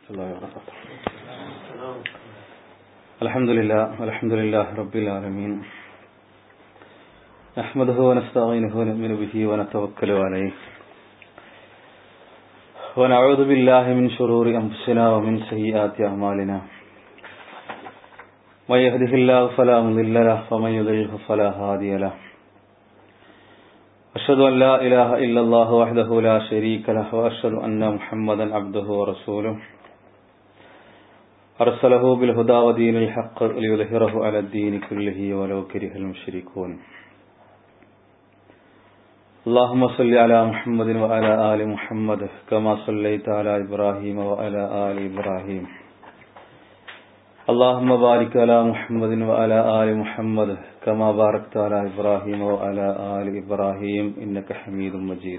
الله وبركاته الحمد لله الحمد لله رب العالمين نحمده ونستعينه ونؤمن به ونتوكل عليه ونعوذ بالله من شرور أنفسنا ومن سيئات أعمالنا من يهده الله فلا مضل له ومن يضلله فلا هادي له أشهد أن لا إله إلا الله وحده لا شريك له وأشهد أن محمدا عبده ورسوله أرسله بالهدى ودين الحق ليظهره على الدين كله ولو كره المشركون اللهم صل على محمد وعلى آل محمد كما صليت على إبراهيم وعلى آل إبراهيم اللهم بارك على محمد وعلى آل محمد كما باركت على إبراهيم وعلى آل إبراهيم إنك حميد مجيد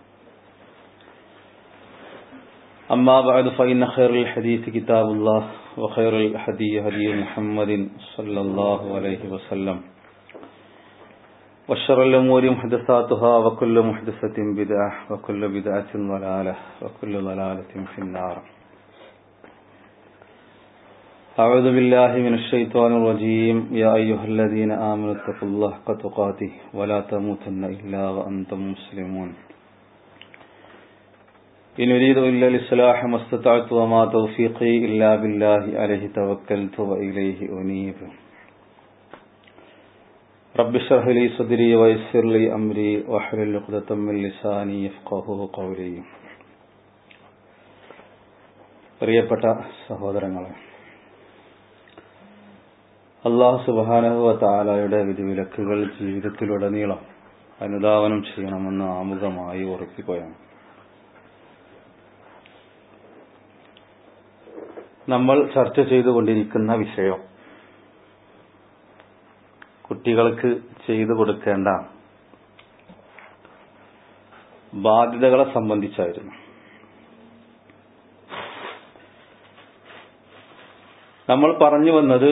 أما بعد فإن خير الحديث كتاب الله وخير الحدي هدي محمد صلى الله عليه وسلم وشر الأمور محدثاتها وكل محدثة بدعة وكل بدعة ضلالة وكل ضلالة في النار أعوذ بالله من الشيطان الرجيم يا أيها الذين آمنوا اتقوا الله حق تقاته ولا تموتن إلا وأنتم مسلمون إن أريد إلا الإصلاح ما استطعت وما توفيقي إلا بالله عليه توكلت وإليه أنيب رب اشرح لي صدري ويسر لي أمري واحلل عقدة من لساني يفقهوا قولي പ്രിയപ്പെട്ട സഹോദരങ്ങളെ അള്ളാഹു സുബാനഹുവ താലായുടെ വിധിവിലക്കുകൾ ജീവിതത്തിലുടനീളം അനുധാവനം ചെയ്യണമെന്ന് ആമുഖമായി ഉറപ്പിക്കുകയാണ് നമ്മൾ ചർച്ച ചെയ്തുകൊണ്ടിരിക്കുന്ന വിഷയം കുട്ടികൾക്ക് ചെയ്തു കൊടുക്കേണ്ട ബാധ്യതകളെ സംബന്ധിച്ചായിരുന്നു നമ്മൾ പറഞ്ഞു വന്നത്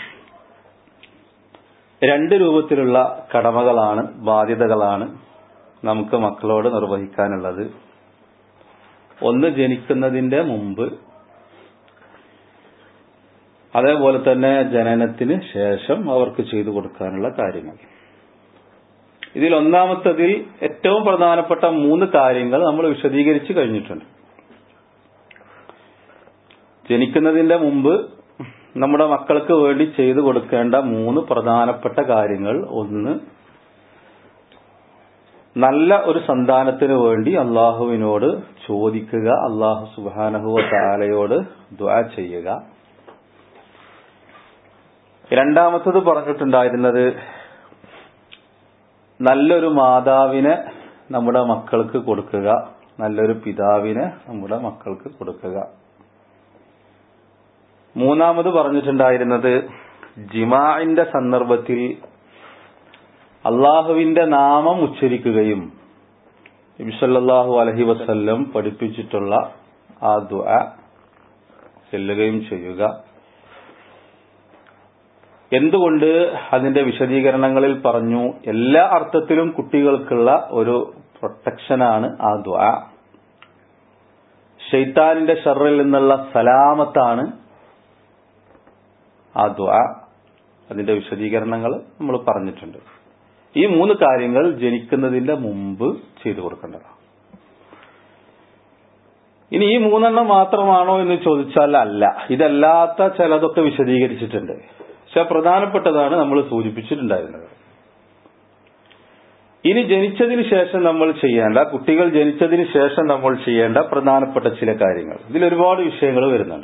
രണ്ട് രൂപത്തിലുള്ള കടമകളാണ് ബാധ്യതകളാണ് നമുക്ക് മക്കളോട് നിർവഹിക്കാനുള്ളത് ഒന്ന് ജനിക്കുന്നതിന്റെ മുമ്പ് അതേപോലെ തന്നെ ജനനത്തിന് ശേഷം അവർക്ക് ചെയ്തു കൊടുക്കാനുള്ള കാര്യങ്ങൾ ഇതിൽ ഒന്നാമത്തതിൽ ഏറ്റവും പ്രധാനപ്പെട്ട മൂന്ന് കാര്യങ്ങൾ നമ്മൾ വിശദീകരിച്ചു കഴിഞ്ഞിട്ടുണ്ട് ജനിക്കുന്നതിന്റെ മുമ്പ് നമ്മുടെ മക്കൾക്ക് വേണ്ടി ചെയ്തു കൊടുക്കേണ്ട മൂന്ന് പ്രധാനപ്പെട്ട കാര്യങ്ങൾ ഒന്ന് നല്ല ഒരു സന്താനത്തിന് വേണ്ടി അള്ളാഹുവിനോട് ചോദിക്കുക അള്ളാഹു സുബാനഹുവ താലയോട് ദ്വാ ചെയ്യുക രണ്ടാമത്തത് പറഞ്ഞിട്ടുണ്ടായിരുന്നത് നല്ലൊരു മാതാവിനെ നമ്മുടെ മക്കൾക്ക് കൊടുക്കുക നല്ലൊരു പിതാവിനെ നമ്മുടെ മക്കൾക്ക് കൊടുക്കുക മൂന്നാമത് പറഞ്ഞിട്ടുണ്ടായിരുന്നത് ജിമാഇന്റെ സന്ദർഭത്തിൽ അള്ളാഹുവിന്റെ നാമം ഉച്ചരിക്കുകയും നബിസല്ലാഹു അലഹി വസ്ല്ലം പഠിപ്പിച്ചിട്ടുള്ള ആ ദുആ ചെല്ലുകയും ചെയ്യുക എന്തുകൊണ്ട് അതിന്റെ വിശദീകരണങ്ങളിൽ പറഞ്ഞു എല്ലാ അർത്ഥത്തിലും കുട്ടികൾക്കുള്ള ഒരു പ്രൊട്ടക്ഷനാണ് ആ ദ്വാ ഷെയ്ത്താനിന്റെ ഷറിൽ നിന്നുള്ള സലാമത്താണ് ആ ദ്വാ അതിന്റെ വിശദീകരണങ്ങൾ നമ്മൾ പറഞ്ഞിട്ടുണ്ട് ഈ മൂന്ന് കാര്യങ്ങൾ ജനിക്കുന്നതിന്റെ മുമ്പ് ചെയ്തു കൊടുക്കേണ്ടതാണ് ഇനി ഈ മൂന്നെണ്ണം മാത്രമാണോ എന്ന് ചോദിച്ചാൽ അല്ല ഇതല്ലാത്ത ചിലതൊക്കെ വിശദീകരിച്ചിട്ടുണ്ട് പക്ഷെ പ്രധാനപ്പെട്ടതാണ് നമ്മൾ സൂചിപ്പിച്ചിട്ടുണ്ടായിരുന്നത് ഇനി ജനിച്ചതിന് ശേഷം നമ്മൾ ചെയ്യേണ്ട കുട്ടികൾ ജനിച്ചതിന് ശേഷം നമ്മൾ ചെയ്യേണ്ട പ്രധാനപ്പെട്ട ചില കാര്യങ്ങൾ ഇതിൽ ഒരുപാട് വിഷയങ്ങൾ വരുന്നുണ്ട്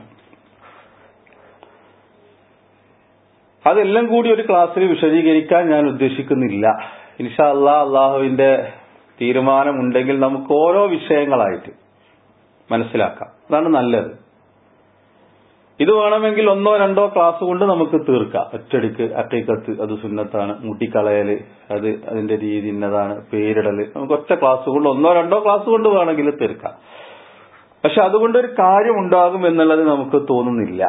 അതെല്ലാം കൂടി ഒരു ക്ലാസ്സിൽ വിശദീകരിക്കാൻ ഞാൻ ഉദ്ദേശിക്കുന്നില്ല ഇൻഷാ അല്ലാ അള്ളാഹുവിന്റെ തീരുമാനമുണ്ടെങ്കിൽ നമുക്ക് ഓരോ വിഷയങ്ങളായിട്ട് മനസ്സിലാക്കാം അതാണ് നല്ലത് ഇത് വേണമെങ്കിൽ ഒന്നോ രണ്ടോ ക്ലാസ് കൊണ്ട് നമുക്ക് തീർക്കാം ഒറ്റടിക്ക് അക്കൈക്കത്ത് അത് സുന്നത്താണ് മുട്ടിക്കളയല് അത് അതിന്റെ രീതി ഇന്നതാണ് പേരിടല് നമുക്ക് ഒറ്റ ക്ലാസ് കൊണ്ട് ഒന്നോ രണ്ടോ ക്ലാസ് കൊണ്ട് വേണമെങ്കിൽ തീർക്കാം പക്ഷെ അതുകൊണ്ട് ഒരു കാര്യം ഉണ്ടാകും എന്നുള്ളത് നമുക്ക് തോന്നുന്നില്ല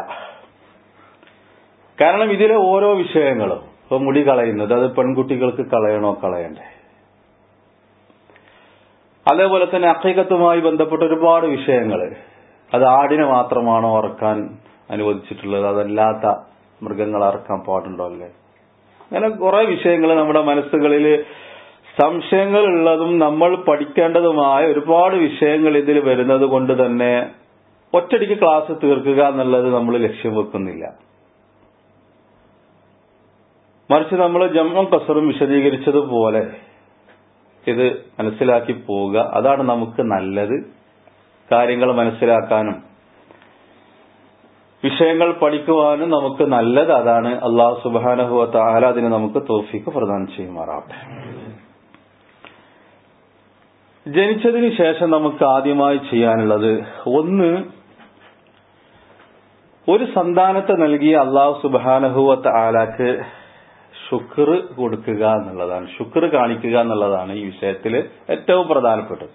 കാരണം ഇതിലെ ഓരോ വിഷയങ്ങളും ഇപ്പൊ മുടി കളയുന്നത് അത് പെൺകുട്ടികൾക്ക് കളയണോ കളയണ്ടേ അതേപോലെ തന്നെ അക്കൈകത്തുമായി ബന്ധപ്പെട്ട ഒരുപാട് വിഷയങ്ങൾ അത് ആടിനെ മാത്രമാണോ അറക്കാൻ അനുവദിച്ചിട്ടുള്ളത് അതല്ലാത്ത മൃഗങ്ങളെ അറക്കാൻ പാടുണ്ടോ അല്ലേ അങ്ങനെ കുറെ വിഷയങ്ങൾ നമ്മുടെ മനസ്സുകളിൽ സംശയങ്ങൾ ഉള്ളതും നമ്മൾ പഠിക്കേണ്ടതുമായ ഒരുപാട് വിഷയങ്ങൾ ഇതിൽ വരുന്നത് കൊണ്ട് തന്നെ ഒറ്റടിക്ക് ക്ലാസ് തീർക്കുക എന്നുള്ളത് നമ്മൾ ലക്ഷ്യം വെക്കുന്നില്ല മറിച്ച് നമ്മൾ ജമ്മം കസറും വിശദീകരിച്ചതുപോലെ ഇത് മനസ്സിലാക്കി പോവുക അതാണ് നമുക്ക് നല്ലത് കാര്യങ്ങൾ മനസ്സിലാക്കാനും വിഷയങ്ങൾ പഠിക്കുവാനും നമുക്ക് നല്ലത് അതാണ് അള്ളാഹു സുബാനഹുവ താല അതിന് നമുക്ക് തോഫിക്ക് പ്രദാനം ചെയ്യുമാറാവട്ടെ ജനിച്ചതിന് ശേഷം നമുക്ക് ആദ്യമായി ചെയ്യാനുള്ളത് ഒന്ന് ഒരു സന്താനത്തെ നൽകിയ അള്ളാഹു സുബാനഹുവത്ത് ആലാക്ക് ശുക്ർ കൊടുക്കുക എന്നുള്ളതാണ് ശുക്ർ കാണിക്കുക എന്നുള്ളതാണ് ഈ വിഷയത്തിൽ ഏറ്റവും പ്രധാനപ്പെട്ടത്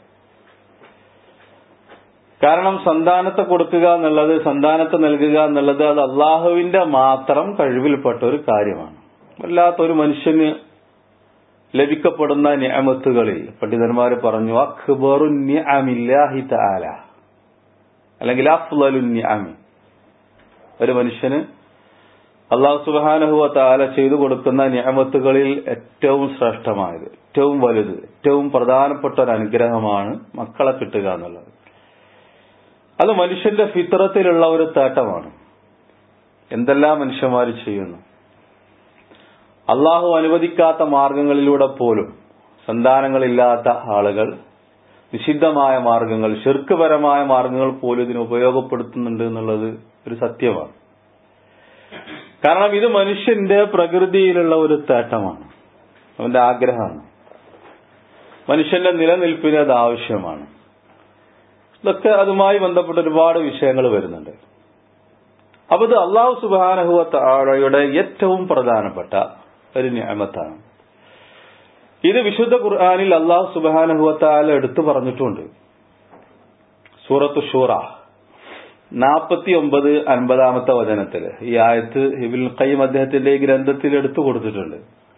കാരണം സന്താനത്തെ കൊടുക്കുക എന്നുള്ളത് സന്താനത്തെ നൽകുക എന്നുള്ളത് അത് അള്ളാഹുവിന്റെ മാത്രം കഴിവിൽപ്പെട്ട ഒരു കാര്യമാണ് വല്ലാത്തൊരു മനുഷ്യന് ലഭിക്കപ്പെടുന്ന നിയമത്തുകളിൽ പണ്ഡിതന്മാർ പറഞ്ഞു അക്ബറു നിഅമില്ലാഹി തആല അല്ലെങ്കിൽ അഫ്ളലു നിഅമി ഒരു മനുഷ്യന് അള്ളാഹു സുബാനഹുവ താല ചെയ്തു കൊടുക്കുന്ന നിയമത്തുകളിൽ ഏറ്റവും ശ്രേഷ്ഠമായത് ഏറ്റവും വലുത് ഏറ്റവും പ്രധാനപ്പെട്ട ഒരു അനുഗ്രഹമാണ് മക്കളെ കിട്ടുക എന്നുള്ളത് അത് മനുഷ്യന്റെ ഫിത്രത്തിലുള്ള ഒരു തേട്ടമാണ് എന്തെല്ലാം മനുഷ്യന്മാർ ചെയ്യുന്നു അള്ളാഹു അനുവദിക്കാത്ത മാർഗങ്ങളിലൂടെ പോലും സന്താനങ്ങളില്ലാത്ത ആളുകൾ നിഷിദ്ധമായ മാർഗങ്ങൾ ശിർക്കുപരമായ മാർഗങ്ങൾ പോലും ഇതിന് ഉപയോഗപ്പെടുത്തുന്നുണ്ട് എന്നുള്ളത് ഒരു സത്യമാണ് കാരണം ഇത് മനുഷ്യന്റെ പ്രകൃതിയിലുള്ള ഒരു തേട്ടമാണ് അവന്റെ ആഗ്രഹമാണ് മനുഷ്യന്റെ നിലനിൽപ്പിന് അത് ആവശ്യമാണ് ഇതൊക്കെ അതുമായി ബന്ധപ്പെട്ട ഒരുപാട് വിഷയങ്ങൾ വരുന്നുണ്ട് അപ്പൊ ഇത് അള്ളാഹു സുബാനഹുവയുടെ ഏറ്റവും പ്രധാനപ്പെട്ട ഒരു ന്യായമത്താണ് ഇത് വിശുദ്ധ ഖുർആാനിൽ അള്ളാഹു സുബാനഹുവത്താല എടുത്തു പറഞ്ഞിട്ടുണ്ട് സൂറത്ത് ഷൂറ നാൽപ്പത്തി ഒമ്പത് അൻപതാമത്തെ വചനത്തിൽ ഈ ആയത്ത് ഹിബിൽ ഖയ്യം അദ്ദേഹത്തിന്റെ ഈ ഗ്രന്ഥത്തിൽ എടുത്തു കൊടുത്തിട്ടുണ്ട്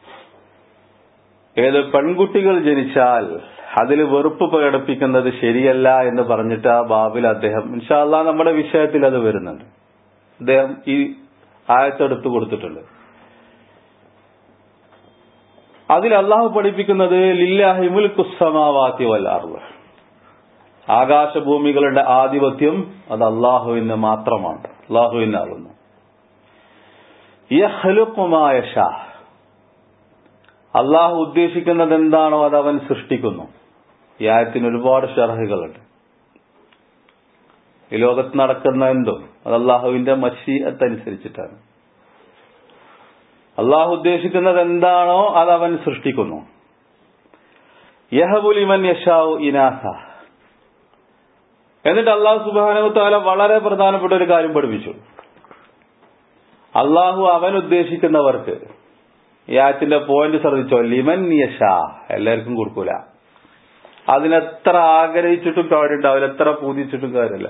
ഏത് പെൺകുട്ടികൾ ജനിച്ചാൽ അതിൽ വെറുപ്പ് പ്രകടിപ്പിക്കുന്നത് ശരിയല്ല എന്ന് പറഞ്ഞിട്ട് ആ ബാബിൽ അദ്ദേഹം ഇൻഷാല്ല നമ്മുടെ വിഷയത്തിൽ അത് വരുന്നുണ്ട് അദ്ദേഹം ഈ ആയത്തെടുത്ത് കൊടുത്തിട്ടുണ്ട് അതിൽ അള്ളാഹു പഠിപ്പിക്കുന്നത് ലില്ലാഹിമുൽ കുസ്സമാവാത്തി വല്ലാറുള്ള ആകാശഭൂമികളുടെ ആധിപത്യം അത് അള്ളാഹുവിന് മാത്രമാണ് അള്ളാഹുവിനാകുന്നു യഹ്ലുക്കുമായ ഷാ അള്ളാഹു ഉദ്ദേശിക്കുന്നത് എന്താണോ അത് അവൻ സൃഷ്ടിക്കുന്നു ഈ ആയത്തിന് ഒരുപാട് ഷർഹുകളുണ്ട് ഈ ലോകത്ത് നടക്കുന്ന എന്തോ അത് അള്ളാഹുവിന്റെ മഷീഅത്തനുസരിച്ചിട്ടാണ് അള്ളാഹു ഉദ്ദേശിക്കുന്നത് എന്താണോ അത് അവൻ സൃഷ്ടിക്കുന്നു യഹബുലിമൻ യഷാവു ഇനാസ എന്നിട്ട് അള്ളാഹു സുബാനു താല വളരെ പ്രധാനപ്പെട്ട ഒരു കാര്യം പഠിപ്പിച്ചു അള്ളാഹു അവൻ ഉദ്ദേശിക്കുന്നവർക്ക് ഈ ആയത്തിന്റെ പോയിന്റ് ശ്രദ്ധിച്ചോ ലിമൻ യഷ എല്ലാവർക്കും കൊടുക്കൂല അതിനെത്ര ആഗ്രഹിച്ചിട്ടും കാര്യമുണ്ടാവില്ല എത്ര പൂതിച്ചിട്ടും കാര്യമില്ല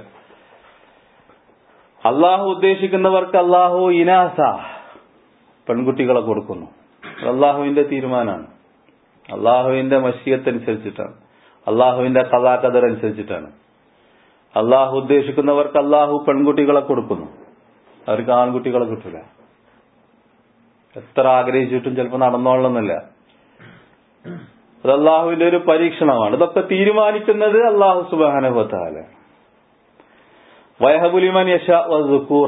അള്ളാഹു ഉദ്ദേശിക്കുന്നവർക്ക് അള്ളാഹു ഇനാസ പെൺകുട്ടികളെ കൊടുക്കുന്നു അള്ളാഹുവിന്റെ തീരുമാനമാണ് അള്ളാഹുവിന്റെ മഷീയത്തനുസരിച്ചിട്ടാണ് അള്ളാഹുവിന്റെ കഥാകഥർ അനുസരിച്ചിട്ടാണ് അള്ളാഹു ഉദ്ദേശിക്കുന്നവർക്ക് അള്ളാഹു പെൺകുട്ടികളെ കൊടുക്കുന്നു അവർക്ക് ആൺകുട്ടികളെ കിട്ടില്ല എത്ര ആഗ്രഹിച്ചിട്ടും ചിലപ്പോൾ നടന്നോളണമെന്നില്ല അത് അള്ളാഹുവിന്റെ ഒരു പരീക്ഷണമാണ് ഇതൊക്കെ തീരുമാനിക്കുന്നത് അള്ളാഹു സുബാനുഭത്താല വയഹബുലിമൻ യശ വസുക്കൂറ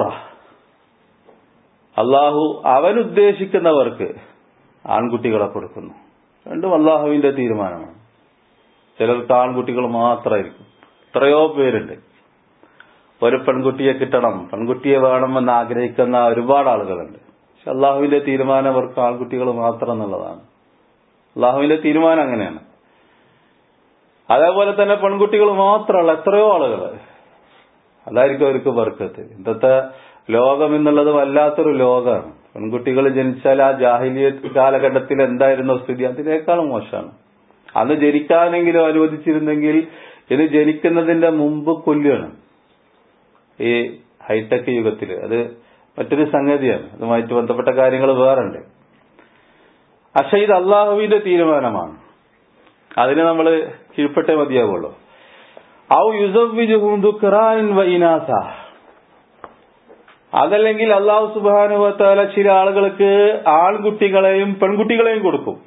അള്ളാഹു അവൻ ഉദ്ദേശിക്കുന്നവർക്ക് ആൺകുട്ടികളെ കൊടുക്കുന്നു രണ്ടും അള്ളാഹുവിന്റെ തീരുമാനമാണ് ചിലർക്ക് ആൺകുട്ടികൾ മാത്രമായിരിക്കും എത്രയോ പേരുണ്ട് ഒരു പെൺകുട്ടിയെ കിട്ടണം പെൺകുട്ടിയെ വേണമെന്ന് ആഗ്രഹിക്കുന്ന ഒരുപാട് ആളുകളുണ്ട് പക്ഷെ അള്ളാഹുവിന്റെ തീരുമാനം അവർക്ക് ആൺകുട്ടികൾ മാത്രം എന്നുള്ളതാണ് അള്ളാഹുവിന്റെ തീരുമാനം അങ്ങനെയാണ് അതേപോലെ തന്നെ പെൺകുട്ടികൾ മാത്രമല്ല എത്രയോ ആളുകൾ അതായിരിക്കും അവർക്ക് ബർക്കത്ത് ഇന്നത്തെ ലോകം എന്നുള്ളത് വല്ലാത്തൊരു ലോകമാണ് പെൺകുട്ടികൾ ജനിച്ചാൽ ആ ജാഹിലിയ കാലഘട്ടത്തിൽ എന്തായിരുന്നോ സ്ഥിതി അതിനേക്കാളും മോശമാണ് അന്ന് ജനിക്കാനെങ്കിലും അനുവദിച്ചിരുന്നെങ്കിൽ ഇത് ജനിക്കുന്നതിന്റെ മുമ്പ് കൊല്ലുകയാണ് ഈ ഹൈടെക് യുഗത്തിൽ അത് മറ്റൊരു സംഗതിയാണ് അതുമായിട്ട് ബന്ധപ്പെട്ട കാര്യങ്ങൾ വേറുണ്ട് പക്ഷെ ഇത് അള്ളാഹുവിന്റെ തീരുമാനമാണ് അതിന് നമ്മൾ കീഴ്പ്പെട്ടേ മതിയാവുള്ളൂ ഔ യുസവ്വിജുഹും ദുക്റാൻ വ ഇനാസ അതല്ലെങ്കിൽ അള്ളാഹു സുബാനുവത്താല ചില ആളുകൾക്ക് ആൺകുട്ടികളെയും പെൺകുട്ടികളെയും കൊടുക്കും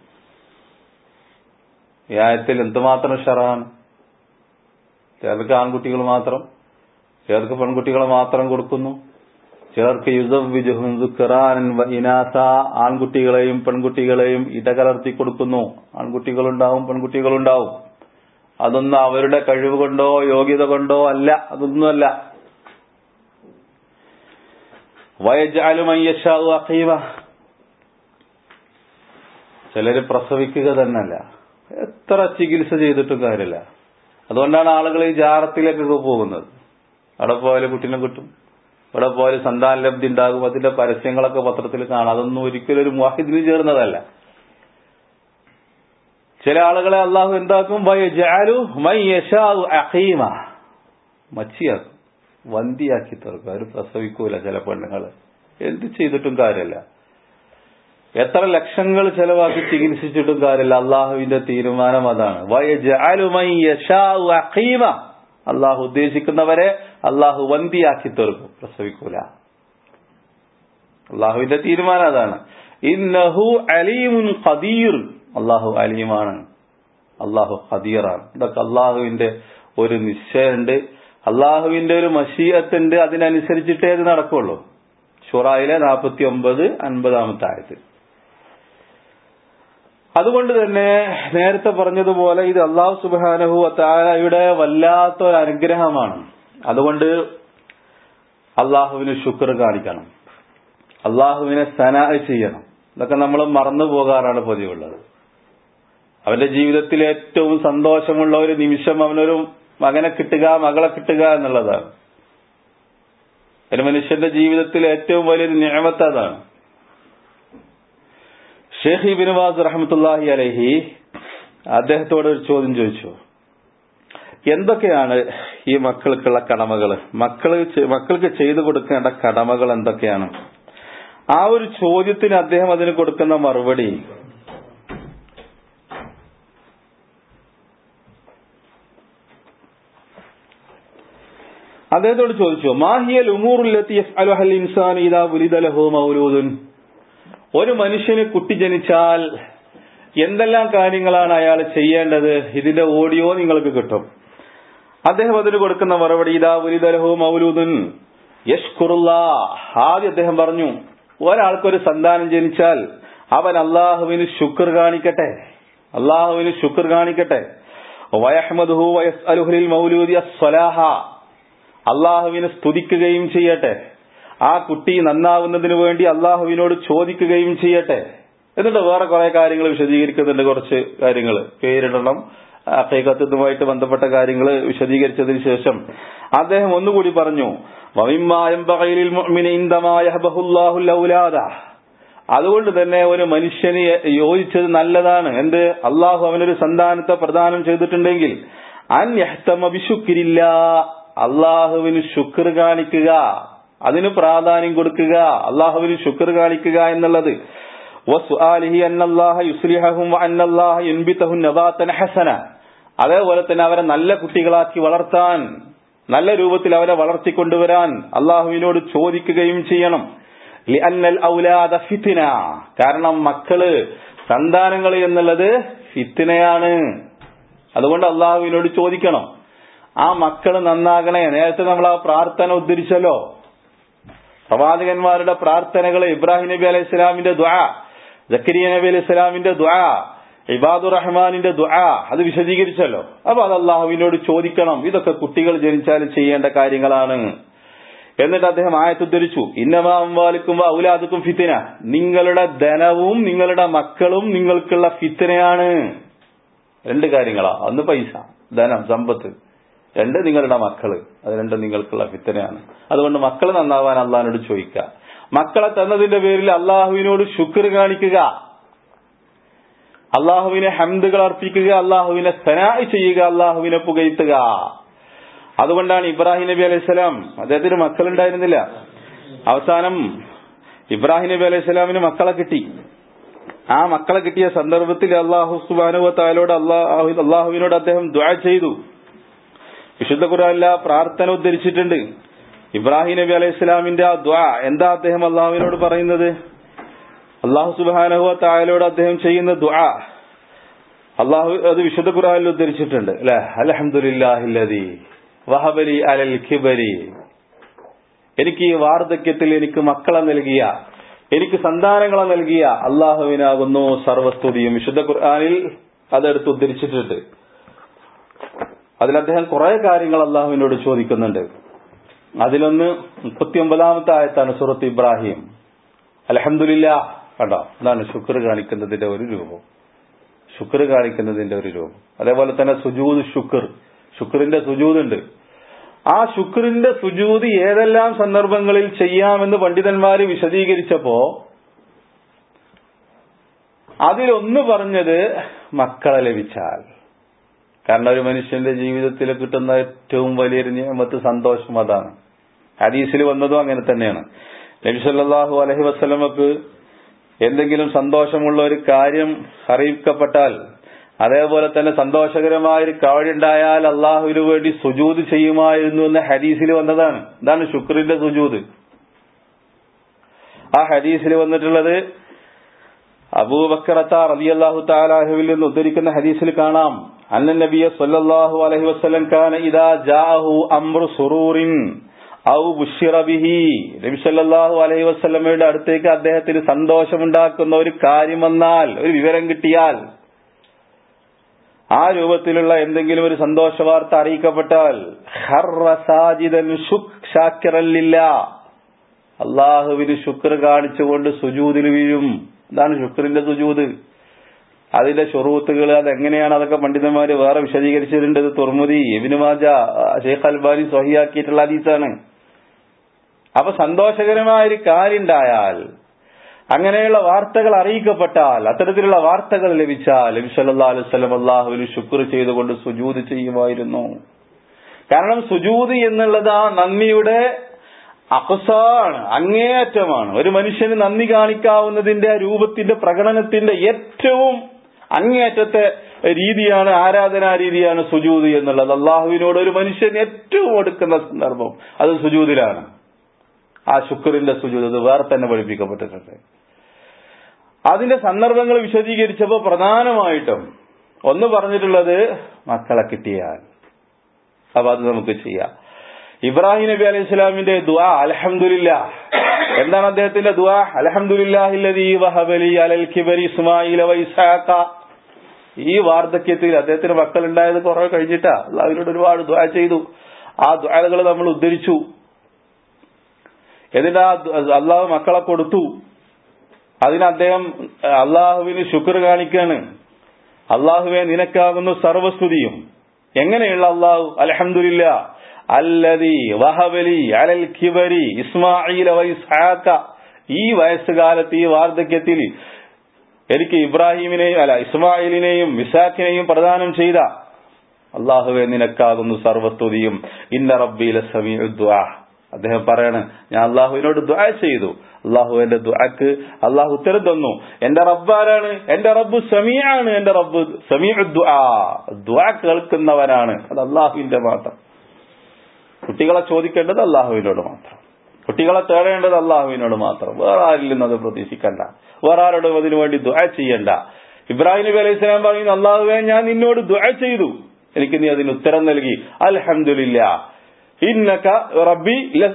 ഈ ആയത്തിൽ എന്തുമാത്രം ഷറാണ് ചിലർക്ക് ആൺകുട്ടികൾ മാത്രം ചിലർക്ക് പെൺകുട്ടികളെ മാത്രം കൊടുക്കുന്നു ചിലർക്ക് യുസവ്വിജുഹും ദുക്റാൻ വ ഇനാസ ആൺകുട്ടികളെയും പെൺകുട്ടികളെയും ഇടകലർത്തി കൊടുക്കുന്നു ആൺകുട്ടികളുണ്ടാവും പെൺകുട്ടികളുണ്ടാവും അതൊന്നും അവരുടെ കഴിവ് കൊണ്ടോ യോഗ്യത കൊണ്ടോ അല്ല അതൊന്നുമല്ല വയജാലുമയ്യഷാവു അഖീവ ചിലര് പ്രസവിക്കുക തന്നെയല്ല എത്ര ചികിത്സ ചെയ്തിട്ടും കാര്യമില്ല അതുകൊണ്ടാണ് ആളുകൾ ഈ ജാറത്തിലേക്കൊക്കെ പോകുന്നത് അവിടെ പോയാലും കുട്ടീനെ കിട്ടും ഇവിടെ പോയാലും സന്താന ലബ്ധി ഉണ്ടാകും അതിന്റെ പരസ്യങ്ങളൊക്കെ പത്രത്തിൽ കാണാം അതൊന്നും ഒരിക്കലും ഒരു മുവാഹിദിന് ചേർന്നതല്ല ചില ആളുകളെ അള്ളാഹു എന്താക്കും വയജാലു മയ്യഷാവു അഖീമ മച്ചിയാക്കും വന്തിയാക്കി തീർക്കും അവർ പ്രസവിക്കൂല ചില പെണ്ണുങ്ങൾ എന്ത് ചെയ്തിട്ടും കാര്യമില്ല എത്ര ലക്ഷങ്ങൾ ചെലവാക്കി ചികിത്സിച്ചിട്ടും കാര്യമില്ല അള്ളാഹുവിന്റെ തീരുമാനം അതാണ് അള്ളാഹു ഉദ്ദേശിക്കുന്നവരെ അള്ളാഹു വന്തിയാക്കി തീർക്കും പ്രസവിക്കൂല അള്ളാഹുവിന്റെ തീരുമാനം അതാണ് ഇന്നഹു അലീമുൻ ഖദീർ അള്ളാഹു അലീമാണ് അള്ളാഹു ഖദീറാണ് ഇതൊക്കെ അള്ളാഹുവിന്റെ ഒരു നിശ്ചയമുണ്ട് അള്ളാഹുവിന്റെ ഒരു മഷീയത്തുണ്ട് അതിനനുസരിച്ചിട്ടേ അത് നടക്കുള്ളൂ ഷുറായിലെ നാൽപ്പത്തി ഒമ്പത് അൻപതാമത്തെ ആയത് അതുകൊണ്ട് തന്നെ നേരത്തെ പറഞ്ഞതുപോലെ ഇത് അള്ളാഹു സുബാനഹു താരയുടെ വല്ലാത്ത ഒരു അനുഗ്രഹമാണ് അതുകൊണ്ട് അള്ളാഹുവിന് ശുക്ർ കാണിക്കണം അള്ളാഹുവിനെ സനാ ചെയ്യണം ഇതൊക്കെ നമ്മൾ മറന്നു പോകാറാണ് പതിവുള്ളത് അവന്റെ ജീവിതത്തിൽ ഏറ്റവും സന്തോഷമുള്ള ഒരു നിമിഷം അവനൊരു മകനെ കിട്ടുക മകളെ കിട്ടുക എന്നുള്ളതാണ് ഒരു മനുഷ്യന്റെ ജീവിതത്തിൽ ഏറ്റവും വലിയൊരു നിയമത്ത് അതാണ് ഷെയ്ഖ് ഇബിൻ വാസ് റഹമത്തുല്ലാഹി അലഹി അദ്ദേഹത്തോട് ഒരു ചോദ്യം ചോദിച്ചു എന്തൊക്കെയാണ് ഈ മക്കൾക്കുള്ള കടമകൾ മക്കൾ മക്കൾക്ക് ചെയ്തു കൊടുക്കേണ്ട കടമകൾ എന്തൊക്കെയാണ് ആ ഒരു ചോദ്യത്തിന് അദ്ദേഹം അതിന് കൊടുക്കുന്ന മറുപടി അദ്ദേഹത്തോട് ചോദിച്ചു മാഹിയൽ ഉമൂറുല്ലത്തി അലുഹൽ ഇൻസാൻ ഇതാ ബുലിദലഹു മൗലൂദുൻ ഒരു മനുഷ്യന് കുട്ടി ജനിച്ചാൽ എന്തെല്ലാം കാര്യങ്ങളാണ് അയാൾ ചെയ്യേണ്ടത് ഇതിന്റെ ഓഡിയോ നിങ്ങൾക്ക് കിട്ടും അദ്ദേഹം അതിന് കൊടുക്കുന്ന മറുപടി ഇതാ ബുലിദലഹു മൗലൂദുൻ യഷ്കുറുള്ള ആദ്യം അദ്ദേഹം പറഞ്ഞു ഒരാൾക്കൊരു സന്താനം ജനിച്ചാൽ അവൻ അള്ളാഹുവിന് ശുക്ർ കാണിക്കട്ടെ അള്ളാഹുവിന് ശുക്ർ കാണിക്കട്ടെ വയഹ്മദുഹു വയസ് അലുഹുലിൽ മൗലൂദി അസ്വലാഹ അള്ളാഹുവിനെ സ്തുതിക്കുകയും ചെയ്യട്ടെ ആ കുട്ടി നന്നാവുന്നതിന് വേണ്ടി അള്ളാഹുവിനോട് ചോദിക്കുകയും ചെയ്യട്ടെ എന്നിട്ട് വേറെ കുറെ കാര്യങ്ങൾ വിശദീകരിക്കുന്നുണ്ട് കുറച്ച് കാര്യങ്ങൾ പേരിടണം അക്കൈകത്തുമായിട്ട് ബന്ധപ്പെട്ട കാര്യങ്ങൾ വിശദീകരിച്ചതിന് ശേഷം അദ്ദേഹം ഒന്നുകൂടി പറഞ്ഞു അതുകൊണ്ട് തന്നെ ഒരു മനുഷ്യന് യോജിച്ചത് നല്ലതാണ് എന്ത് അള്ളാഹു അവനൊരു സന്താനത്തെ പ്രദാനം ചെയ്തിട്ടുണ്ടെങ്കിൽ അന്യഹ്തമഭിശുക്കിരില്ല അള്ളാഹുവിന് ശുക്ർ കാണിക്കുക അതിന് പ്രാധാന്യം കൊടുക്കുക അള്ളാഹുവിന് ശുക്ർ കാണിക്കുക എന്നുള്ളത് അതേപോലെ തന്നെ അവരെ നല്ല കുട്ടികളാക്കി വളർത്താൻ നല്ല രൂപത്തിൽ അവരെ വളർത്തിക്കൊണ്ടുവരാൻ അള്ളാഹുവിനോട് ചോദിക്കുകയും ചെയ്യണം ഔലാദ ഫിത്തിന കാരണം മക്കള് സന്താനങ്ങൾ എന്നുള്ളത് ഫിത്തിനയാണ് അതുകൊണ്ട് അള്ളാഹുവിനോട് ചോദിക്കണം ആ മക്കള് നന്നാകണേ നേരത്തെ നമ്മൾ ആ പ്രാർത്ഥന ഉദ്ധരിച്ചല്ലോ പ്രവാചകന്മാരുടെ പ്രാർത്ഥനകൾ ഇബ്രാഹിം നബി അലൈഹി ഇസ്ലാമിന്റെ ദ്വാ ജക്കരിയ നബി അലൈഹി ഇസ്ലാമിന്റെ ദ്വാ ഇബാദുർ റഹ്മാനിന്റെ ദ്വാ അത് വിശദീകരിച്ചല്ലോ അപ്പൊ അത് അള്ളാഹുവിനോട് ചോദിക്കണം ഇതൊക്കെ കുട്ടികൾ ജനിച്ചാൽ ചെയ്യേണ്ട കാര്യങ്ങളാണ് എന്നിട്ട് അദ്ദേഹം ആയത്തുദ്ധരിച്ചു ഇന്നമാലിക്കും ഔലാദുക്കും ഫിത്തിന നിങ്ങളുടെ ധനവും നിങ്ങളുടെ മക്കളും നിങ്ങൾക്കുള്ള ഫിത്തിനയാണ് രണ്ട് കാര്യങ്ങളാ ഒന്ന് പൈസ ധനം സമ്പത്ത് രണ്ട് നിങ്ങളുടെ മക്കള് അത് രണ്ടും നിങ്ങൾക്കുള്ള ഫിത്തനയാണ് അതുകൊണ്ട് മക്കൾ നന്നാവാൻ അള്ളഹാനോട് ചോദിക്കുക മക്കളെ തന്നതിന്റെ പേരിൽ അള്ളാഹുവിനോട് ശുക്ർ കാണിക്കുക അള്ളാഹുവിനെ ഹംദുകൾ അർപ്പിക്കുക അള്ളാഹുവിനെ സനായി ചെയ്യുക അള്ളാഹുവിനെ പുകഴ്ത്തുക അതുകൊണ്ടാണ് ഇബ്രാഹിം നബി അലൈഹി സ്വലാം അദ്ദേഹത്തിന് മക്കളുണ്ടായിരുന്നില്ല അവസാനം ഇബ്രാഹിം നബി അലൈഹി സ്വലാമിന് മക്കളെ കിട്ടി ആ മക്കളെ കിട്ടിയ സന്ദർഭത്തിൽ അള്ളാഹു സുബാനുവത്തായാലോട് അള്ളാഹു അള്ളാഹുവിനോട് അദ്ദേഹം ദ്വാ ചെയ്തു വിശുദ്ധ ഖുർആനിൽ ആ പ്രാർത്ഥന ഉദ്ധരിച്ചിട്ടുണ്ട് ഇബ്രാഹിം നബി അലൈഹി ഇസ്ലാമിന്റെ ആ ദ്വാ എന്താ അദ്ദേഹം അള്ളാഹുവിനോട് പറയുന്നത് അള്ളാഹു സുബാനഹു തായാലോട് അദ്ദേഹം ചെയ്യുന്ന ദ്വാ അള്ളാഹു അത് വിശുദ്ധ ഖുർആനിൽ ഉദ്ധരിച്ചിട്ടുണ്ട് അല്ലെ അലഹമുല്ലാഹില്ലതി വഹബലി അലൽ ഖിബരി എനിക്ക് ഈ വാർദ്ധക്യത്തിൽ എനിക്ക് മക്കളെ നൽകിയ എനിക്ക് സന്താനങ്ങളെ നൽകിയ അള്ളാഹുവിനാകുന്നു സർവസ്തുതിയും വിശുദ്ധ ഖുർആനിൽ അതെടുത്ത് ഉദ്ധരിച്ചിട്ടുണ്ട് അതിൽ അദ്ദേഹം കുറെ കാര്യങ്ങൾ അള്ളാഹുവിനോട് ചോദിക്കുന്നുണ്ട് അതിലൊന്ന് മുപ്പത്തിയൊമ്പതാമത്തെ ആയത്താണ് സുറത്ത് ഇബ്രാഹിം അലഹമില്ല കണ്ടോ അതാണ് ശുക്ർ കാണിക്കുന്നതിന്റെ ഒരു രൂപം ശുക്ർ കാണിക്കുന്നതിന്റെ ഒരു രൂപം അതേപോലെ തന്നെ സുജൂദ് ശുക്ർ ശുക്രിന്റെ സുജൂദുണ്ട് ആ ശുക്രിന്റെ സുജൂദ് ഏതെല്ലാം സന്ദർഭങ്ങളിൽ ചെയ്യാമെന്ന് പണ്ഡിതന്മാര് വിശദീകരിച്ചപ്പോ അതിലൊന്ന് പറഞ്ഞത് മക്കളെ ലഭിച്ചാൽ കാരണം ഒരു മനുഷ്യന്റെ ജീവിതത്തിൽ കിട്ടുന്ന ഏറ്റവും വലിയൊരു നിയമത്ത് സന്തോഷം അതാണ് ഹദീസിൽ വന്നതും അങ്ങനെ തന്നെയാണ് നബിസല്ലാഹു അലഹി വസ്ലമക്ക് എന്തെങ്കിലും സന്തോഷമുള്ള ഒരു കാര്യം അറിയിക്കപ്പെട്ടാൽ അതേപോലെ തന്നെ സന്തോഷകരമായ ഒരു കാവടിയുണ്ടായാൽ അള്ളാഹുവിന് വേണ്ടി സുജൂത് ചെയ്യുമായിരുന്നു എന്ന ഹദീസിൽ വന്നതാണ് ഇതാണ് ശുക്രിന്റെ സുജൂത് ആ ഹദീസിൽ വന്നിട്ടുള്ളത് അബൂബക്കറത്ത റളിയല്ലാഹു തആലാഹുവിൽ നിന്ന് ഉദ്ധരിക്കുന്ന ഹദീസിൽ കാണാം അന്ന നബിയ സല്ലല്ലാഹു അലൈഹി വസല്ലം കാന ഇദാ ജാഅഹു അംറു സുറൂറിൻ ഔ ബുഷിറ ബിഹി നബി സല്ലല്ലാഹു അലൈഹി വസല്ലമയുടെ അടുത്തേക്ക് അദ്ദേഹത്തിന് സന്തോഷമുണ്ടാക്കുന്ന ഒരു കാര്യം വന്നാൽ ഒരു വിവരം കിട്ടിയാൽ ആ രൂപത്തിലുള്ള എന്തെങ്കിലും ഒരു സന്തോഷ വാർത്ത അറിയിക്കപ്പെട്ടാൽ അള്ളാഹുവിന് ശുക്ർ കാണിച്ചുകൊണ്ട് സുജൂതിൽ വീഴും ഇതാണ് ശുക്രിന്റെ സുജൂത് അതിന്റെ ഷുറൂത്തുകൾ അതെങ്ങനെയാണ് അതൊക്കെ പണ്ഡിതന്മാര് വേറെ വിശദീകരിച്ചിട്ടുണ്ട് ഇത് Tirmidhi Ibn Majah Sheikh Albani സ്വഹിയാക്കിയിട്ടുള്ള ഹദീസാണ് അപ്പൊ സന്തോഷകരമായ ഒരു കാര്യം ഉണ്ടായാൽ അങ്ങനെയുള്ള വാർത്തകൾ അറിയിക്കപ്പെട്ടാൽ അത്തരത്തിലുള്ള വാർത്തകൾ ലഭിച്ചാൽ നബി സല്ലല്ലാഹു അലൈഹി വസല്ലം അള്ളാഹുവിന് ശുക്ർ ചെയ്തുകൊണ്ട് സുജൂത് ചെയ്യുമായിരുന്നു കാരണം സുജൂത് എന്നുള്ളത് ആ നന്ദിയുടെ അക്സാണ് അങ്ങേയറ്റമാണ് ഒരു മനുഷ്യന് നന്ദി കാണിക്കാവുന്നതിന്റെ ആ രൂപത്തിന്റെ പ്രകടനത്തിന്റെ ഏറ്റവും അങ്ങേയറ്റത്തെ രീതിയാണ് ആരാധനാ രീതിയാണ് സുജൂത് എന്നുള്ളത് അള്ളാഹുവിനോട് ഒരു മനുഷ്യൻ ഏറ്റവും എടുക്കുന്ന സന്ദർഭം അത് സുജൂതിലാണ് ആ ശുക്രിന്റെ സുജൂത് അത് വേറെ തന്നെ പഠിപ്പിക്കപ്പെട്ടിട്ടുണ്ട് അതിന്റെ സന്ദർഭങ്ങൾ വിശദീകരിച്ചപ്പോൾ പ്രധാനമായിട്ടും ഒന്ന് പറഞ്ഞിട്ടുള്ളത് മക്കളെ കിട്ടിയാൽ അപ്പൊ അത് നമുക്ക് ചെയ്യാം ഇബ്രാഹിം നബി അലൈഹി സ്വലാമിന്റെ ദുആ അലഹമുല്ല എന്താണ് അദ്ദേഹത്തിന്റെ ദുആ അലഹമുല്ലാഹില്ലദീ വഹബലി അലൽ കിബരി ഇസ്മായില വൈസാഖ ഈ വാർദ്ധക്യത്തിൽ അദ്ദേഹത്തിന് മക്കൾ ഉണ്ടായത് കുറെ കഴിഞ്ഞിട്ടാ അള്ളാഹുവിനോട് ഒരുപാട് ദുആ ചെയ്തു ആ ദുആകൾ നമ്മൾ ഉദ്ധരിച്ചു എന്നിട്ട് ആ അള്ളാഹു മക്കളെ കൊടുത്തു അതിന് അദ്ദേഹം അള്ളാഹുവിന് ശുക്ർ കാണിക്കാണ് അള്ളാഹുവെ നിനക്കാകുന്നു സർവസ്തുതിയും എങ്ങനെയുള്ള അള്ളാഹു അലഹമില്ല അല്ലതി വഹബലി അലൽ കിബരി ഇസ്മായില വൈസാക്ക ഈ വയസ്സുകാലത്ത് ഈ വാർദ്ധക്യത്തിൽ എനിക്ക് ഇബ്രാഹിമിനെയും അല്ല ഇസ്മായിലിനെയും വിസാഖിനെയും പ്രദാനം ചെയ്ത അള്ളാഹുവെ നിനക്കാകുന്നു സർവസ്തുതിയും ഇന്ന റബ്ബില സമീ അദ്ദേഹം പറയാണ് ഞാൻ അള്ളാഹുവിനോട് ദുആ ചെയ്തു അള്ളാഹു എന്റെ ദുആക്ക് അള്ളാഹു ഉത്തരം തന്നു എന്റെ റബ്ബാരാണ് എന്റെ റബ്ബ് സമീആണ് എന്റെ റബ്ബ് സമീ ദുആ ദുആ കേൾക്കുന്നവനാണ് അത് അള്ളാഹുവിന്റെ മാത്രം കുട്ടികളെ ചോദിക്കേണ്ടത് അള്ളാഹുവിനോട് മാത്രം കുട്ടികളെ തേടേണ്ടത് അള്ളാഹുവിനോട് മാത്രം വേറെ ആരിൽ നിന്നും അത് പ്രതീക്ഷിക്കണ്ട വേറെ ആരോടും അതിനു വേണ്ടി ദുആ ചെയ്യണ്ട ഇബ്രാഹിം നബി അലൈഹി സ്വലാം പറയുന്നു അള്ളാഹുവെ ഞാൻ നിന്നോട് ദുആ ചെയ്തു എനിക്ക് നീ അതിന് ഉത്തരം നൽകി അൽഹംദുലില്ല ഇന്നക റബ്ബി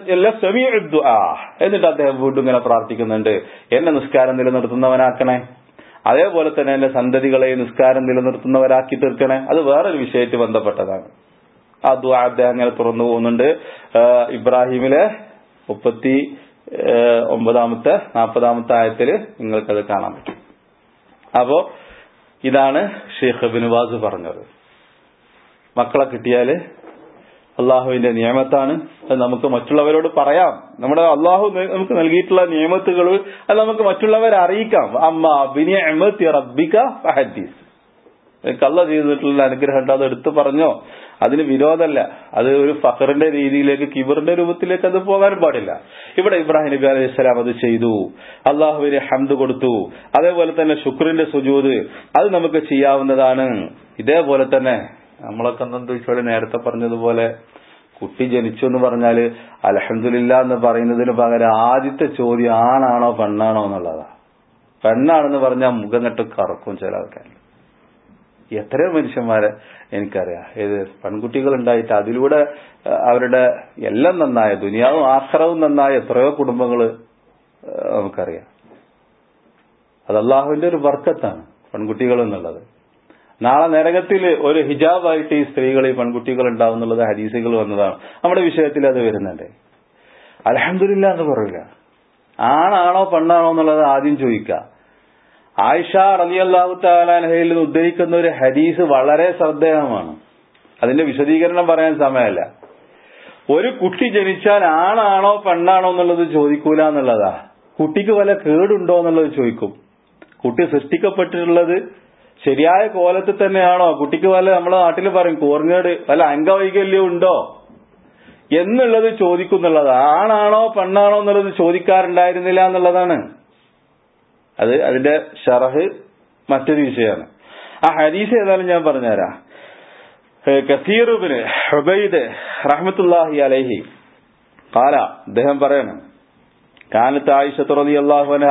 ദുആ എന്നിട്ട് അദ്ദേഹം വീണ്ടും ഇങ്ങനെ പ്രാർത്ഥിക്കുന്നുണ്ട് എന്നെ നിസ്കാരം നിലനിർത്തുന്നവനാക്കണേ അതേപോലെ തന്നെ എന്റെ സന്തതികളെ നിസ്കാരം നിലനിർത്തുന്നവരാക്കി തീർക്കണേ അത് വേറൊരു വിഷയത്തിൽ ബന്ധപ്പെട്ടതാണ് ആ ദുആ അദ്ദേഹം അങ്ങനെ തുറന്നു പോകുന്നുണ്ട് ഇബ്രാഹിമിലെ മുപ്പത്തി ഒമ്പതാമത്തെ നാൽപ്പതാമത്തെ ആയത്തില് നിങ്ങൾക്കത് കാണാൻ പറ്റും അപ്പോ ഇതാണ് ഷെയ്ഖ് ബിനുവാസ് പറഞ്ഞത് മക്കളെ കിട്ടിയാല് അള്ളാഹുവിന്റെ നിയമത്താണ് അത് നമുക്ക് മറ്റുള്ളവരോട് പറയാം നമ്മുടെ അള്ളാഹു നമുക്ക് നൽകിയിട്ടുള്ള നിയമത്തുകൾ അത് നമുക്ക് മറ്റുള്ളവരെ അറിയിക്കാം അമ്മ ബിനിയമത്തി റബ്ബിക ഫഹദീസ് കള്ള ചെയ്തിട്ടുള്ള അനുഗ്രഹം അത് എടുത്തു പറഞ്ഞോ അതിന് വിരോധമല്ല അത് ഒരു ഫഖറിന്റെ രീതിയിലേക്ക് കിബറിന്റെ രൂപത്തിലേക്ക് അത് പോകാൻ പാടില്ല ഇവിടെ ഇബ്രാഹിം നബി അലൈഹി സ്വലാം അത് ചെയ്തു അള്ളാഹുവിനെ ഹംദ് കൊടുത്തു അതേപോലെ തന്നെ ശുക്രിന്റെ സുജൂത് അത് നമുക്ക് ചെയ്യാവുന്നതാണ് ഇതേപോലെ തന്നെ നമ്മളൊക്കെ എന്താ വെച്ചാൽ നേരത്തെ പറഞ്ഞതുപോലെ കുട്ടി ജനിച്ചു എന്ന് പറഞ്ഞാല് അലഹമില്ല എന്ന് പറയുന്നതിന് പകരം ആദ്യത്തെ ചോദ്യം ആണാണോ പെണ്ണാണോ എന്നുള്ളതാ പെണ്ണാണെന്ന് പറഞ്ഞാൽ മുഖം കെട്ട് കറക്കും ചില ആൾക്കാർ എത്രയോ മനുഷ്യന്മാരെ എനിക്കറിയാം ഏത് പെൺകുട്ടികൾ ഉണ്ടായിട്ട് അതിലൂടെ ഏഹ്, അവരുടെ എല്ലാം നന്നായ ദുനിയാവും ആഹ്റവും നന്നായ എത്രയോ കുടുംബങ്ങള് ഏഹ്, നമുക്കറിയാം അത് അള്ളാഹുവിന്റെ ഒരു വർക്കത്താണ് പെൺകുട്ടികൾ എന്നുള്ളത് നാളെ നരകത്തിൽ ഒരു ഹിജാബായിട്ട് ഈ സ്ത്രീകൾ ഈ പെൺകുട്ടികൾ ഉണ്ടാവും എന്നുള്ളത് ഹദീസുകൾ വന്നതാണ് നമ്മുടെ വിഷയത്തിൽ അത് വരുന്നുണ്ട് അലഹമില്ല എന്ന് പറയില്ല ആണാണോ പെണ്ണാണോ എന്നുള്ളത് ആദ്യം ചോദിക്കുക ആയിഷ റളിയല്ലാഹു താലാൻഹയിൽ നിന്ന് ഉദ്ധരിക്കുന്ന ഒരു ഹദീസ് വളരെ ശ്രദ്ധേയമാണ് അതിന്റെ വിശദീകരണം പറയാൻ സമയമല്ല ഒരു കുട്ടി ജനിച്ചാൽ ആണാണോ പെണ്ണാണോ എന്നുള്ളത് ചോദിക്കൂല എന്നുള്ളതാ കുട്ടിക്ക് വല്ല കേടുണ്ടോ എന്നുള്ളത് ചോദിക്കും കുട്ടി സൃഷ്ടിക്കപ്പെട്ടിട്ടുള്ളത് ശരിയായ കോലത്തിൽ തന്നെയാണോ കുട്ടിക്ക് വല്ല നമ്മളെ നാട്ടിൽ പറയും കോർങ്ങേട് വല്ല അംഗവൈകല്യം ഉണ്ടോ എന്നുള്ളത് ചോദിക്കുന്നുള്ളത് ആണാണോ പെണ്ണാണോ എന്നുള്ളത് ചോദിക്കാറുണ്ടായിരുന്നില്ല എന്നുള്ളതാണ് അത് അതിന്റെ ഷറഹ് മറ്റൊരു വിഷയമാണ് ആ ഹദീസ് ഏതായാലും ഞാൻ പറഞ്ഞുതരാം ഏഹ് കസീറുബിന് ഹുബൈദ് റഹ്മത്തുല്ലാഹി അലൈഹി കാല അദ്ദേഹം പറയണം കാലത്ത് ആയിഷത്ത് റതി അള്ളാഹുനഹ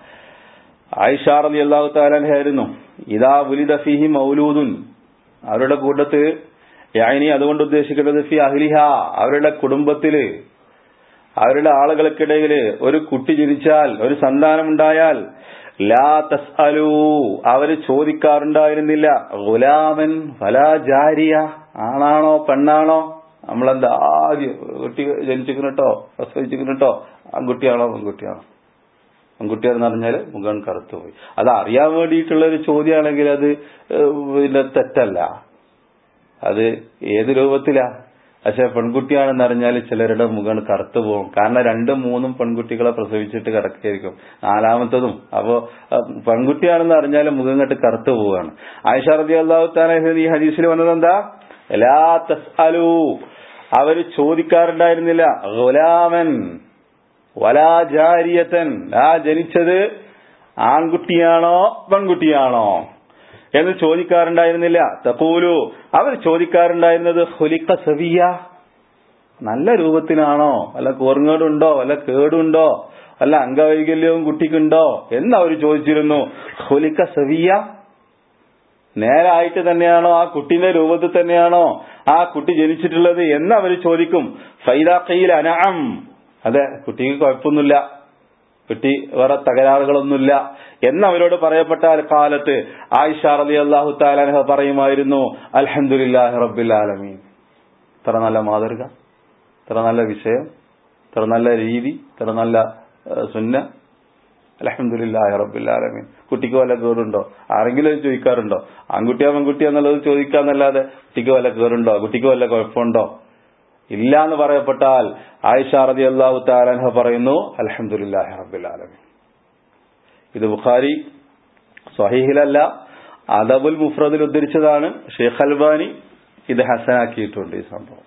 ആയിഷ റതി അള്ളാഹു താലാൻഹായിരുന്നു ഇതാ ഉലിദ ഫിഹി മൗലൂദുൻ അവരുടെ കൂട്ടത്ത് യാനി അതുകൊണ്ട് ഉദ്ദേശിക്കുന്നത് ഫി അഹ്ലിഹ അവരുടെ കുടുംബത്തില് അവരുടെ ആളുകൾക്കിടയില് ഒരു കുട്ടി ജനിച്ചാൽ ഒരു സന്താനമുണ്ടായാൽ ലാ തസ്അലൂ അവര് ചോദിക്കാറുണ്ടായിരുന്നില്ല ഗുലാമൻ ഫലാ ജാരിയ ആണാണോ പെണ്ണാണോ നമ്മളെന്താ ആദ്യം കുട്ടി ജനിച്ചിരിക്കണട്ടോ പ്രസവിച്ചിരിക്കണട്ടോ ആൺകുട്ടിയാണോ പെൺകുട്ടിയാണോ പെൺകുട്ടിയാണെന്ന് പറഞ്ഞാല് മുഖം കറുത്തുപോയി അത് അറിയാൻ വേണ്ടിയിട്ടുള്ള ഒരു ചോദ്യമാണെങ്കിൽ അത് ഏഹ്, പിന്നെ തെറ്റല്ല അത് ഏത് രൂപത്തിലാ പക്ഷെ പെൺകുട്ടിയാണെന്ന് അറിഞ്ഞാൽ ചിലരുടെ മുഖം കറുത്തു പോകും കാരണം രണ്ടും മൂന്നും പെൺകുട്ടികളെ പ്രസവിച്ചിട്ട് കിടക്കുകയായിരിക്കും നാലാമത്തതും അപ്പോ അഹ് പെൺകുട്ടിയാണെന്ന് അറിഞ്ഞാൽ മുഖം കെട്ട് കറുത്തു പോവുകയാണ് ആയിഷ റബി അള്ളാഹു ഈ ഹദീസിൽ വന്നത് എന്താ എല്ലാ തസ്അലു അവര് ചോദിക്കാറുണ്ടായിരുന്നില്ല ഗുലാമൻ വലാ ജാരിയത്തൻ ആ ജനിച്ചത് ആൺകുട്ടിയാണോ പെൺകുട്ടിയാണോ എന്ന് ചോദിക്കാറുണ്ടായിരുന്നില്ല തപ്പൂലു അവർ ചോദിക്കാറുണ്ടായിരുന്നത് ഹുലിക്ക സവിയ നല്ല രൂപത്തിലാണോ വല്ല കോർങ്ങേടുണ്ടോ വല്ല കേടുണ്ടോ വല്ല അംഗവൈകല്യവും കുട്ടിക്കുണ്ടോ എന്ന് അവർ ചോദിച്ചിരുന്നു ഹുലിക്ക സവിയ നേരായിട്ട് തന്നെയാണോ ആ കുട്ടിന്റെ രൂപത്തിൽ തന്നെയാണോ ആ കുട്ടി ജനിച്ചിട്ടുള്ളത് എന്ന് അവർ ചോദിക്കും ഫൈദാഖയിൽ അനഅം അതെ കുട്ടിക്ക് കുഴപ്പമൊന്നുമില്ല കുട്ടി വേറെ തകരാറുകളൊന്നുമില്ല എന്ന് അവരോട് പറയപ്പെട്ട കാലത്ത് ആയിഷ റലി അള്ളാഹു താലാൻഹ പറയുമായിരുന്നു അൽഹംദുലില്ലാഹി റബ്ബിൽ ആലമീൻ ഇത്ര നല്ല മാതൃക ഇത്ര നല്ല വിഷയം ഇത്ര നല്ല രീതി ഇത്ര നല്ല ഏഹ്, സുന്ന അലഹമുല്ലാഹി റബ്ബിൽ ആലമീൻ കുട്ടിക്ക് വല്ല കേടുണ്ടോ ആരെങ്കിലും അത് ചോദിക്കാറുണ്ടോ ആൺകുട്ടിയാ പെൺകുട്ടിയാ എന്നുള്ളത് ചോദിക്കാന്നല്ലാതെ കുട്ടിക്ക് വല്ല കേടുണ്ടോ കുട്ടിക്ക് വല്ല കുഴപ്പമുണ്ടോ ഇല്ല എന്ന് പറയപ്പെട്ടാൽ ആയിഷ റതി അള്ളാഹു താലാൻഹ പറയുന്നു അലഹമുല്ലാഹി റബ്ബിൽ ആലമീൻ ഇത് ബുഖാരി സ്വഹീഹിലല്ല അദബുൽ മുഫ്രദിൽ ഉദ്ധരിച്ചതാണ് ഷെയ്ഖ് അൽബാനി ഇത് ഹസനാക്കിയിട്ടുണ്ട് ഈ സംഭവം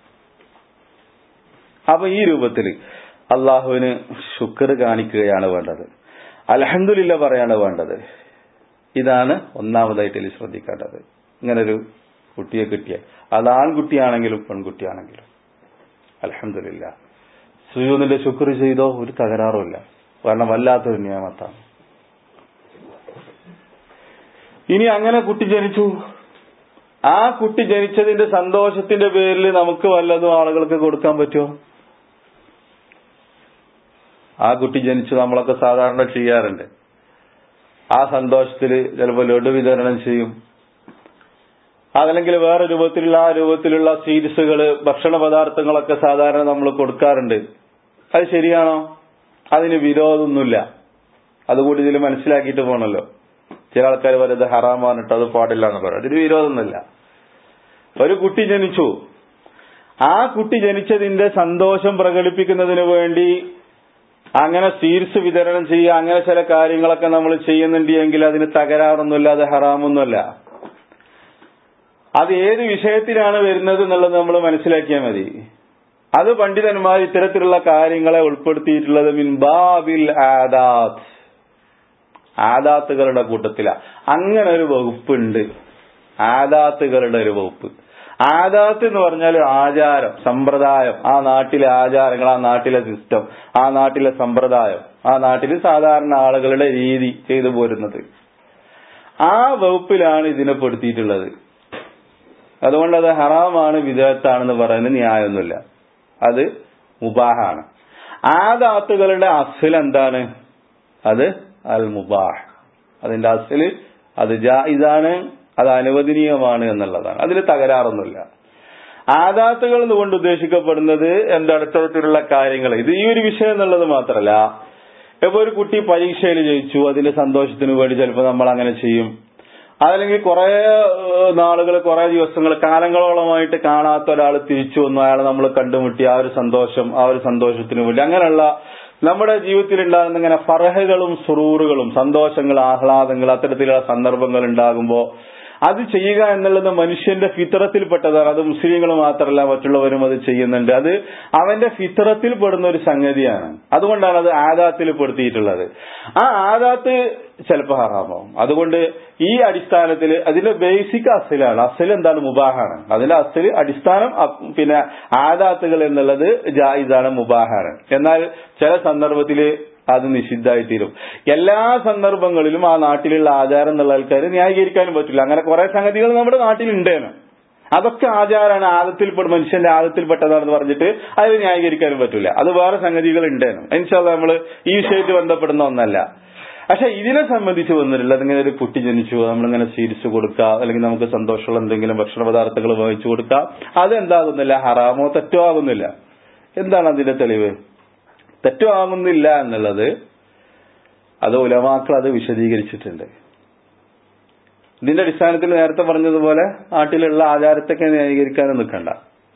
അപ്പൊ ഈ രൂപത്തിൽ അള്ളാഹുവിന് ശുക്ർ കാണിക്കുകയാണ് വേണ്ടത് അലഹന്ദില്ല പറയാണ് വേണ്ടത് ഇതാണ് ഒന്നാമതായിട്ട് ഇതിൽ ശ്രദ്ധിക്കേണ്ടത് ഇങ്ങനൊരു കുട്ടിയെ കിട്ടിയ അത് ആൺകുട്ടിയാണെങ്കിലും പെൺകുട്ടിയാണെങ്കിലും അലഹമില്ല സുയൂനിന്റെ ശുക്ർ ചെയ്തോ ഒരു തകരാറുമില്ല കാരണം വല്ലാത്തൊരു നിയമത്താണ് ഇനി അങ്ങനെ കുട്ടി ജനിച്ചു ആ കുട്ടി ജനിച്ചതിന്റെ സന്തോഷത്തിന്റെ പേരിൽ നമുക്ക് വല്ലതും ആളുകൾക്ക് കൊടുക്കാൻ പറ്റുമോ ആ കുട്ടി ജനിച്ചു നമ്മളൊക്കെ സാധാരണ ചെയ്യാറുണ്ട് ആ സന്തോഷത്തിൽ ചിലപ്പോൾ ലഡു വിതരണം ചെയ്യും അതല്ലെങ്കിൽ വേറെ രൂപത്തിലുള്ള ആ രൂപത്തിലുള്ള സ്വീറ്റ്സുകള് ഭക്ഷണ പദാർത്ഥങ്ങളൊക്കെ സാധാരണ നമ്മൾ കൊടുക്കാറുണ്ട് അത് ശരിയാണോ അതിന് വിരോധമൊന്നുമില്ല അതുകൂടി ഇതിൽ മനസ്സിലാക്കിയിട്ട് പോകണല്ലോ ചില ആൾക്കാർ പറയുന്നത് ഹറാമാണിട്ട് അത് പാടില്ല എന്ന് പറയും അതിന് വിരോധമൊന്നുമില്ല ഒരു കുട്ടി ജനിച്ചു ആ കുട്ടി ജനിച്ചതിന്റെ സന്തോഷം പ്രകടിപ്പിക്കുന്നതിന് വേണ്ടി അങ്ങനെ സ്വീറ്റ്സ് വിതരണം ചെയ്യുക അങ്ങനെ ചില കാര്യങ്ങളൊക്കെ നമ്മൾ ചെയ്യുന്നുണ്ട് എങ്കിൽ അതിന് തകരാറൊന്നുമില്ല അത് ഹറാമൊന്നുമല്ല അത് ഏത് വിഷയത്തിലാണ് വരുന്നത് എന്നുള്ളത് നമ്മൾ മനസ്സിലാക്കിയാൽ മതി അത് പണ്ഡിതന്മാർ ഇത്തരത്തിലുള്ള കാര്യങ്ങളെ ഉൾപ്പെടുത്തിയിട്ടുള്ളത് മിൻബാബിൽ ആദാത്ത് ആദാത്തുകളുടെ കൂട്ടത്തില അങ്ങനെ ഒരു വകുപ്പുണ്ട് ആദാത്തുകളുടെ ഒരു വകുപ്പ് ആദാത്ത് എന്ന് പറഞ്ഞാൽ ആചാരം സമ്പ്രദായം ആ നാട്ടിലെ ആചാരങ്ങൾ ആ നാട്ടിലെ സിസ്റ്റം ആ നാട്ടിലെ സമ്പ്രദായം ആ നാട്ടിൽ സാധാരണ ആളുകളുടെ രീതി ചെയ്തു പോരുന്നത് ആ വകുപ്പിലാണ് ഇതിനെ പെടുത്തിയിട്ടുള്ളത് അതുകൊണ്ട് അത് ഹറാമാണ് വിദേഹത്താണെന്ന് പറയുന്നത് ന്യായമൊന്നുമില്ല അത് മുബാഹാണ് ആദാത്തുകളുടെ അസൽ എന്താണ് അത് അൽ മുബാഹ് അതിന്റെ അസല് അത് ജായിദാണ് അത് അനുവദനീയമാണ് എന്നുള്ളതാണ് അതിൽ തകരാറൊന്നുമില്ല ആദാത്തുകൾ എന്നുകൊണ്ട് ഉദ്ദേശിക്കപ്പെടുന്നത് എന്താണ് ഇത്തരത്തിലുള്ള കാര്യങ്ങൾ ഇത് ഈ ഒരു വിഷയം എന്നുള്ളത് മാത്രമല്ല ഇപ്പൊ ഒരു കുട്ടി പരീക്ഷയിൽ ജയിച്ചു അതിന്റെ സന്തോഷത്തിന് വേണ്ടി ചിലപ്പോൾ നമ്മൾ അങ്ങനെ ചെയ്യും അതല്ലെങ്കിൽ കുറെ നാളുകൾ കുറെ ദിവസങ്ങൾ കാലങ്ങളോളമായിട്ട് കാണാത്ത ഒരാൾ തിരിച്ചു വന്നു അയാളെ നമ്മൾ കണ്ടുമുട്ടി ആ ഒരു സന്തോഷം ആ ഒരു സന്തോഷത്തിന് വേണ്ടി അങ്ങനെയുള്ള നമ്മുടെ ജീവിതത്തിൽ ഉണ്ടാകുന്ന ഇങ്ങനെ ഫറഹകളും സുറൂറുകളും സന്തോഷങ്ങൾ ആഹ്ലാദങ്ങൾ അത്തരത്തിലുള്ള സന്ദർഭങ്ങൾ ഉണ്ടാകുമ്പോൾ അത് ചെയ്യുക എന്നുള്ളത് മനുഷ്യന്റെ ഫിത്രത്തിൽപ്പെട്ടതാണ് അത് മുസ്ലിങ്ങൾ മാത്രമല്ല മറ്റുള്ളവരും അത് ചെയ്യുന്നുണ്ട് അത് അവന്റെ ഫിത്രത്തിൽ പെടുന്ന ഒരു സംഗതിയാണ് അതുകൊണ്ടാണ് അത് ആദാത്തിൽ പെടുത്തിയിട്ടുള്ളത് ആ ആദാത്ത് ചിലപ്പോൾ ഹറാമാവും അതുകൊണ്ട് ഈ അടിസ്ഥാനത്തിൽ അതിന്റെ ബേസിക് അസലാണ് അസൽ എന്താണ് മുബാഹാണ് അതിന്റെ അസൽ അടിസ്ഥാനം പിന്നെ ആദാത്തുകൾ എന്നുള്ളത് ജായിദാണ് മുബാഹാണ് എന്നാൽ ചില സന്ദർഭത്തില് അത് നിഷിദ്ധമായി തീരും എല്ലാ സന്ദർഭങ്ങളിലും ആ നാട്ടിലുള്ള ആചാരം എന്നുള്ള ആൾക്കാർ ന്യായീകരിക്കാനും പറ്റില്ല അങ്ങനെ കുറെ സംഗതികൾ നമ്മുടെ നാട്ടിലുണ്ടേനു അതൊക്കെ ആചാരാണ് ആദത്തിൽപ്പെട്ട മനുഷ്യന്റെ ആദത്തിൽപ്പെട്ടതാണെന്ന് പറഞ്ഞിട്ട് അത് ന്യായീകരിക്കാനും പറ്റില്ല അത് വേറെ സംഗതികൾ ഉണ്ടേനു എന്നുവെച്ചാൽ നമ്മൾ ഈ വിഷയമായിട്ട് ബന്ധപ്പെടുന്ന ഒന്നല്ല പക്ഷെ ഇതിനെ സംബന്ധിച്ച് വന്നിട്ടില്ല അതിങ്ങനെ ഒരു കുട്ടി ജനിച്ചു നമ്മളിങ്ങനെ സ്വീകരിച്ചു കൊടുക്കുക അല്ലെങ്കിൽ നമുക്ക് സന്തോഷമുള്ള എന്തെങ്കിലും ഭക്ഷണ പദാർത്ഥങ്ങൾ വാങ്ങിച്ചു കൊടുക്കുക അതെന്താകുന്നില്ല ഹറാമോ തെറ്റോ ആകുന്നില്ല എന്താണ് അതിന്റെ തെളിവ് തെറ്റുവാങ്ങുന്നില്ല എന്നുള്ളത് അത് ഉലമാക്കൾ അത് വിശദീകരിച്ചിട്ടുണ്ട് ഇതിന്റെ അടിസ്ഥാനത്തിൽ നേരത്തെ പറഞ്ഞതുപോലെ നാട്ടിലുള്ള ആചാരത്തൊക്കെ ന്യായീകരിക്കാനും നിൽക്കണ്ട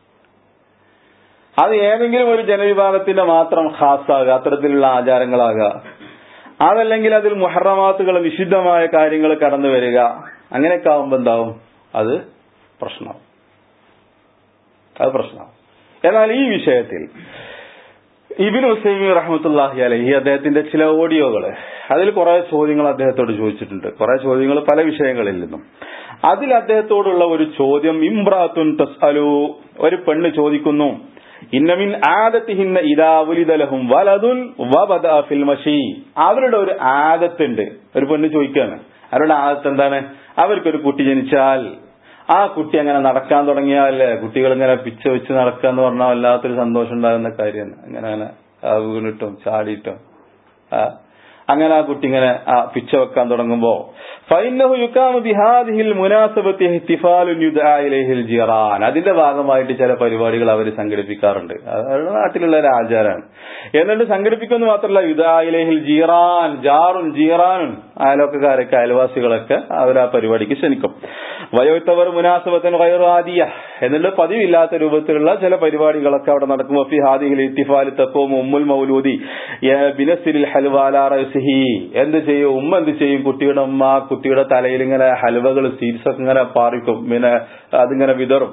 അത് ഏതെങ്കിലും ഒരു ജനവിഭാഗത്തിന്റെ മാത്രം ഖാസാകുക അത്തരത്തിലുള്ള ആചാരങ്ങളാകുക അതല്ലെങ്കിൽ അതിൽ മുഹറമാത്തുകൾ നിഷിദ്ധമായ കാര്യങ്ങൾ കടന്നു വരിക അങ്ങനെയൊക്കെ ആവുമ്പോ എന്താവും അത് പ്രശ്നമാവും അത് പ്രശ്നമാവും എന്നാൽ ഈ വിഷയത്തിൽ ഇബിൻ ഹുസൈമി റഹ്മത്തുല്ലാഹി അലഹി അദ്ദേഹത്തിന്റെ ചില ഓഡിയോകൾ അതിൽ കുറെ ചോദ്യങ്ങൾ അദ്ദേഹത്തോട് ചോദിച്ചിട്ടുണ്ട് കുറെ ചോദ്യങ്ങൾ പല വിഷയങ്ങളിൽ നിന്നും അതിൽ അദ്ദേഹത്തോടുള്ള ഒരു ചോദ്യം ഇംബ്രാത്തുൻ തസ്അലു ഒരു പെണ്ണ് ചോദിക്കുന്നു ഇന്നമിൻ ആദത്തിഹിന്ന ഇതാവുലിതലഹും വലതുൻ വബദ ഫിൽ മഷി അവരുടെ ഒരു ആദത്തുണ്ട് ഒരു പെണ്ണ് ചോദിക്കാണ് അവരുടെ ആദത്ത് എന്താണ് അവർക്കൊരു കുട്ടി ജനിച്ചാൽ ആ കുട്ടി അങ്ങനെ നടക്കാൻ തുടങ്ങിയാലേ കുട്ടികൾ ഇങ്ങനെ പിച്ച വെച്ച് നടക്കുക എന്ന് പറഞ്ഞാൽ വല്ലാത്തൊരു സന്തോഷം ഉണ്ടാകുന്ന കാര്യമാണ് അങ്ങനെ അങ്ങനെ വീണിട്ടും ചാടിയിട്ടും അങ്ങനെ ആ കുട്ടി ഇങ്ങനെ ആ പിച്ച വെക്കാൻ തുടങ്ങുമ്പോ ഫൈനഹു യുക്കാമു ബിഹാദിഹിൽ മുനാസബത്തി ഇഹ്തിഫാലുൻ യുദാ ഇലൈഹിൽ ജിറാൻ അതിന്റെ ഭാഗമായിട്ട് ചില പരിപാടികൾ അവർ സംഘടിപ്പിക്കാറുണ്ട് അവരുടെ നാട്ടിലുള്ള ഒരു ആചാരമാണ് എന്നിട്ട് സംഘടിപ്പിക്കുന്നു മാത്രമല്ല യുദാ ഇലൈഹിൽ ജീറാൻ ജാറുൻ ജീറാനും അയലൊക്കക്കാരൊക്കെ അയൽവാസികളൊക്കെ അവർ ആ പരിപാടിക്ക് ക്ഷണിക്കും വയോത്തവർ മുനാസബത്തിന് വയറാദിയ എന്നിട്ട് പതിവില്ലാത്ത രൂപത്തിലുള്ള ചില പരിപാടികളൊക്കെ അവിടെ നടക്കും ഫി ഹാദിഹിൽ ഇത്തിഫാൽ തക്കോം ഉമ്മുൽ മൗലൂദി ബിനസിൽ ഹൽവാലാറസിഹി എന്ത് ചെയ്യും ഉമ്മ എന്ത് ചെയ്യും കുട്ടിയുടെ ഉമ്മ കുട്ടിയുടെ തലയിൽ ഇങ്ങനെ ഹൽവകൾ സീഡ്സ് ഒക്കെ ഇങ്ങനെ പാറിക്കും പിന്നെ അതിങ്ങനെ വിതറും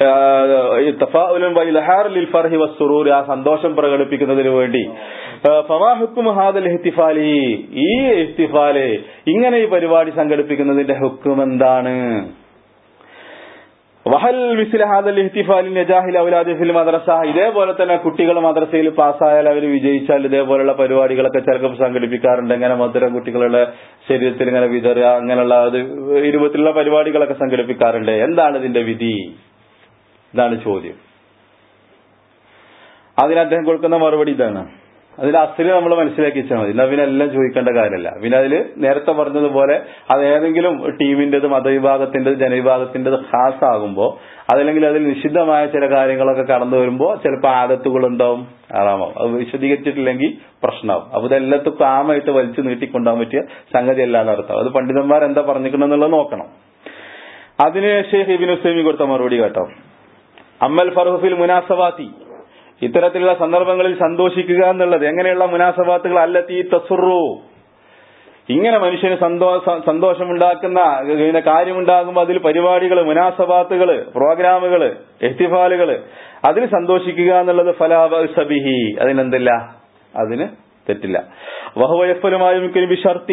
ഫർഹി വസ്സുറൂർ ആ സന്തോഷം പ്രകടിപ്പിക്കുന്നതിന് വേണ്ടി ഫമാഹുക്കും ഹാദൽ ഇഹ്തിഫാലി ഈ ഇഹ്തിഫാല് ഇങ്ങനെ ഈ പരിപാടി സംഘടിപ്പിക്കുന്നതിന്റെ ഹുക്കും എന്താണ് വഹൽ മിസിൽ ഹാദൽ ഇഹ്തിഫാലി നജാഹിൽ ഔലാദി ഫിൽ മദ്രസ ഇതേപോലെ തന്നെ കുട്ടികൾ മദ്രസയിൽ പാസ്സായാൽ അവർ വിജയിച്ചാൽ ഇതേപോലുള്ള പരിപാടികളൊക്കെ ചിലപ്പോൾ സംഘടിപ്പിക്കാറുണ്ട് ഇങ്ങനെ മധുരം കുട്ടികളുടെ ശരീരത്തിൽ ഇങ്ങനെ വിതറുക അങ്ങനെയുള്ള അത് രൂപത്തിലുള്ള പരിപാടികളൊക്കെ സംഘടിപ്പിക്കാറുണ്ട് എന്താണ് ഇതിന്റെ വിധി ഇതാണ് ചോദ്യം അതിന് അദ്ദേഹം കൊടുക്കുന്ന മറുപടി ഇതാണ് അതിൽ അസല് നമ്മൾ മനസ്സിലാക്കി വെച്ചാൽ മതി എന്നാ പിന്നെ എല്ലാം ചോദിക്കേണ്ട കാര്യമല്ല പിന്നെ അതിൽ നേരത്തെ പറഞ്ഞതുപോലെ അത് ഏതെങ്കിലും ടീമിന്റേത് മതവിഭാഗത്തിന്റേത് ജനവിഭാഗത്തിന്റേത് ഖാസ് ആകുമ്പോൾ അതല്ലെങ്കിൽ അതിൽ നിഷിദ്ധമായ ചില കാര്യങ്ങളൊക്കെ കടന്നു വരുമ്പോൾ ചിലപ്പോൾ ആദത്തുകൾ ഉണ്ടാവും ആറാമാവും അത് വിശദീകരിച്ചിട്ടില്ലെങ്കിൽ പ്രശ്നമാവും അപ്പൊ ഇതെല്ലാത്തും കാമായിട്ട് വലിച്ചു നീട്ടിക്കൊണ്ടാൻ പറ്റിയ സംഗതി അല്ല എന്നർത്ഥം അത് പണ്ഡിതന്മാർ എന്താ പറഞ്ഞിട്ടുണ്ടെന്നുള്ളത് നോക്കണം അതിന് ഷെയ്ഖ് ഇബിൻ ഹുസൈമി കൊടുത്ത മറുപടി കേട്ടോ അമ്മൽ ഫർഹുഫിൽ മുനാസവാത്തി ഇത്തരത്തിലുള്ള സന്ദർഭങ്ങളിൽ സന്തോഷിക്കുക എന്നുള്ളത് എങ്ങനെയുള്ള മുനാസബാത്തുകൾ അല്ലത്തി തസുറു ഇങ്ങനെ മനുഷ്യന് സന്തോഷമുണ്ടാക്കുന്ന ഇങ്ങനെ കാര്യമുണ്ടാകുമ്പോൾ അതിൽ പരിപാടികൾ മുനാസബാത്തുകൾ പ്രോഗ്രാമുകൾ എഹ്തിഫാലുകൾ അതിൽ സന്തോഷിക്കുക എന്നുള്ളത് ഫലാബിഹി അതിനെന്തില്ല അതിന് തെറ്റില്ല വഹുവയഫലുമായും ബിഷർത്തിൻ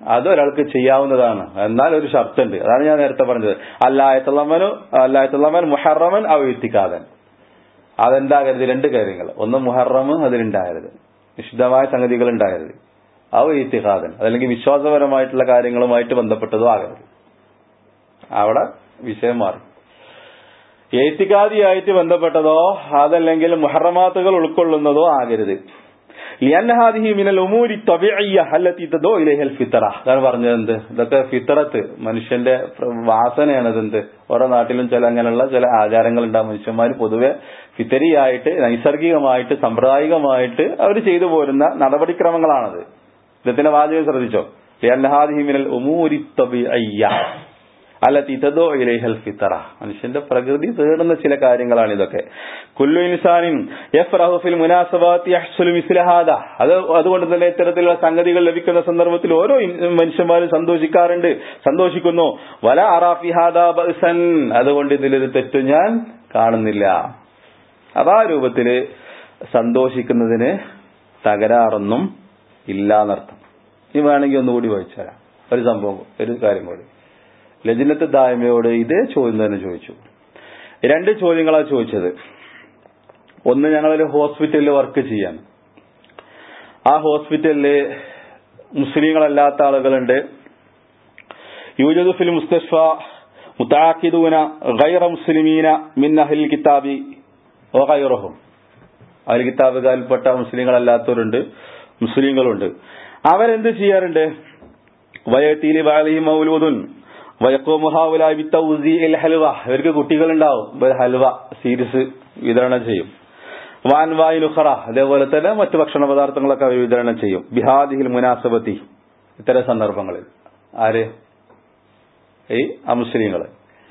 അത് ഒരാൾക്ക് ചെയ്യാവുന്നതാണ് എന്നാൽ ഒരു ഷർത്തുണ്ട് അതാണ് ഞാൻ നേരത്തെ പറഞ്ഞത് അല്ലായത്തുള്ളമനു അല്ലായത്തുള്ളമൻ മുഹറമൻ അവയുത്തിക്കാതൻ അതെന്താകരുത് രണ്ട് കാര്യങ്ങൾ ഒന്ന് മുഹറമും അതിലുണ്ടാകരുത് നിഷിദ്ധമായ സംഗതികൾ ഉണ്ടാകരുത് അവ ഇത്തിഹാദൻ അതല്ലെങ്കിൽ വിശ്വാസപരമായിട്ടുള്ള കാര്യങ്ങളുമായിട്ട് ബന്ധപ്പെട്ടതോ ആകരുത് അവിടെ വിഷയം മാറി ഏത്തിക്കാദിയായിട്ട് ബന്ധപ്പെട്ടതോ അതല്ലെങ്കിൽ മുഹറമാത്തുകൾ ഉൾക്കൊള്ളുന്നതോ ആകരുത് ലിയൻഹാദിഹി മിനൽ ഉമൂരി തബിഅയ്യ അല്ലത്തി തദോ ഇലൈഹിൽ ഫിത്ര അതാണ് പറഞ്ഞത് എന്ത് ഇതൊക്കെ ഫിത്രത്ത് മനുഷ്യന്റെ വാസനയാണ് ഇതെന്ത് ഓരോ നാട്ടിലും ചില അങ്ങനെയുള്ള ചില ആചാരങ്ങൾ ഉണ്ടാകും മനുഷ്യന്മാർ പൊതുവെ ഫിത്തരിയായിട്ട് നൈസർഗികമായിട്ട് സാമ്പ്രദായികമായിട്ട് അവർ ചെയ്തു പോരുന്ന നടപടിക്രമങ്ങളാണത് ഇദ്ദേഹത്തിന്റെ വാചകം ശ്രദ്ധിച്ചോ ലിയൻഹാദിഹി മിനൽ ഉമൂരി തബിഅയ്യ അല്ലത്തി തദോ ഇലൈഹൽ ഫിത്ര മനുഷ്യന്റെ പ്രകൃതി തേടുന്ന ചില കാര്യങ്ങളാണ് ഇതൊക്കെ കുല്ലു ഇൻസാനിൻ യഫ്റഹു ഫിൽ മുനാസബാത്തി യഹ്സുലു മിസ്ല ഹാദ അത് അതുകൊണ്ട് തന്നെ ഇത്തരത്തിലുള്ള സംഗതികൾ ലഭിക്കുന്ന സന്ദർഭത്തിൽ ഓരോ മനുഷ്യന്മാരും സന്തോഷിക്കാറുണ്ട് സന്തോഷിക്കുന്നു വല അറാഫി ഹാദ ബഅസൻ അതുകൊണ്ട് ഇതിലൊരു തെറ്റ് ഞാൻ കാണുന്നില്ല അതാ രൂപത്തില് സന്തോഷിക്കുന്നതിന് തകരാറൊന്നും ഇല്ല എന്നർത്ഥം ഇനി വേണമെങ്കിൽ ഒന്നുകൂടി വായിച്ചുതരാം ഒരു സംഭവം ഒരു കാര്യം കൂടി ലജിനത്ത് ദായ്മയോട് ഇതേ ചോദ്യം തന്നെ ചോദിച്ചു രണ്ട് ചോദ്യങ്ങളാണ് ചോദിച്ചത് ഒന്ന് ഞങ്ങളൊരു ഹോസ്പിറ്റലിൽ വർക്ക് ചെയ്യാൻ ആ ഹോസ്പിറ്റലില് മുസ്ലിങ്ങളല്ലാത്ത ആളുകളുണ്ട് യൂജദു ഫിൽ മുസ്തഷ്ഫ മുത്താഖിദൂന ഗൈറ മുസ്ലിമീന മിൻ അഹ്ലിൽ കിതാബി ഓ ഗൈറഹും അഹ്ലിൽ കിതാബുകാരിൽപ്പെട്ട മുസ്ലിങ്ങളല്ലാത്തവരുണ്ട് മുസ്ലിങ്ങളുണ്ട് അവരെന്ത് ചെയ്യാറുണ്ട് വയത്തീലി ബാലിഹി മൗലൂദുൻ ഹൽവ ഇവർക്ക് കുട്ടികളുണ്ടാവും ഹൽവ സീരീസ് വിതരണം ചെയ്യും വാൻ വായു നുഖറ അതേപോലെ തന്നെ മറ്റു ഭക്ഷണ പദാർത്ഥങ്ങളൊക്കെ അവർ വിതരണം ചെയ്യും ബിഹാദിഹിൽ മുനാസബത്തി ഇത്തരം സന്ദർഭങ്ങളിൽ ആര് ഈ അമുസ്ലിങ്ങള്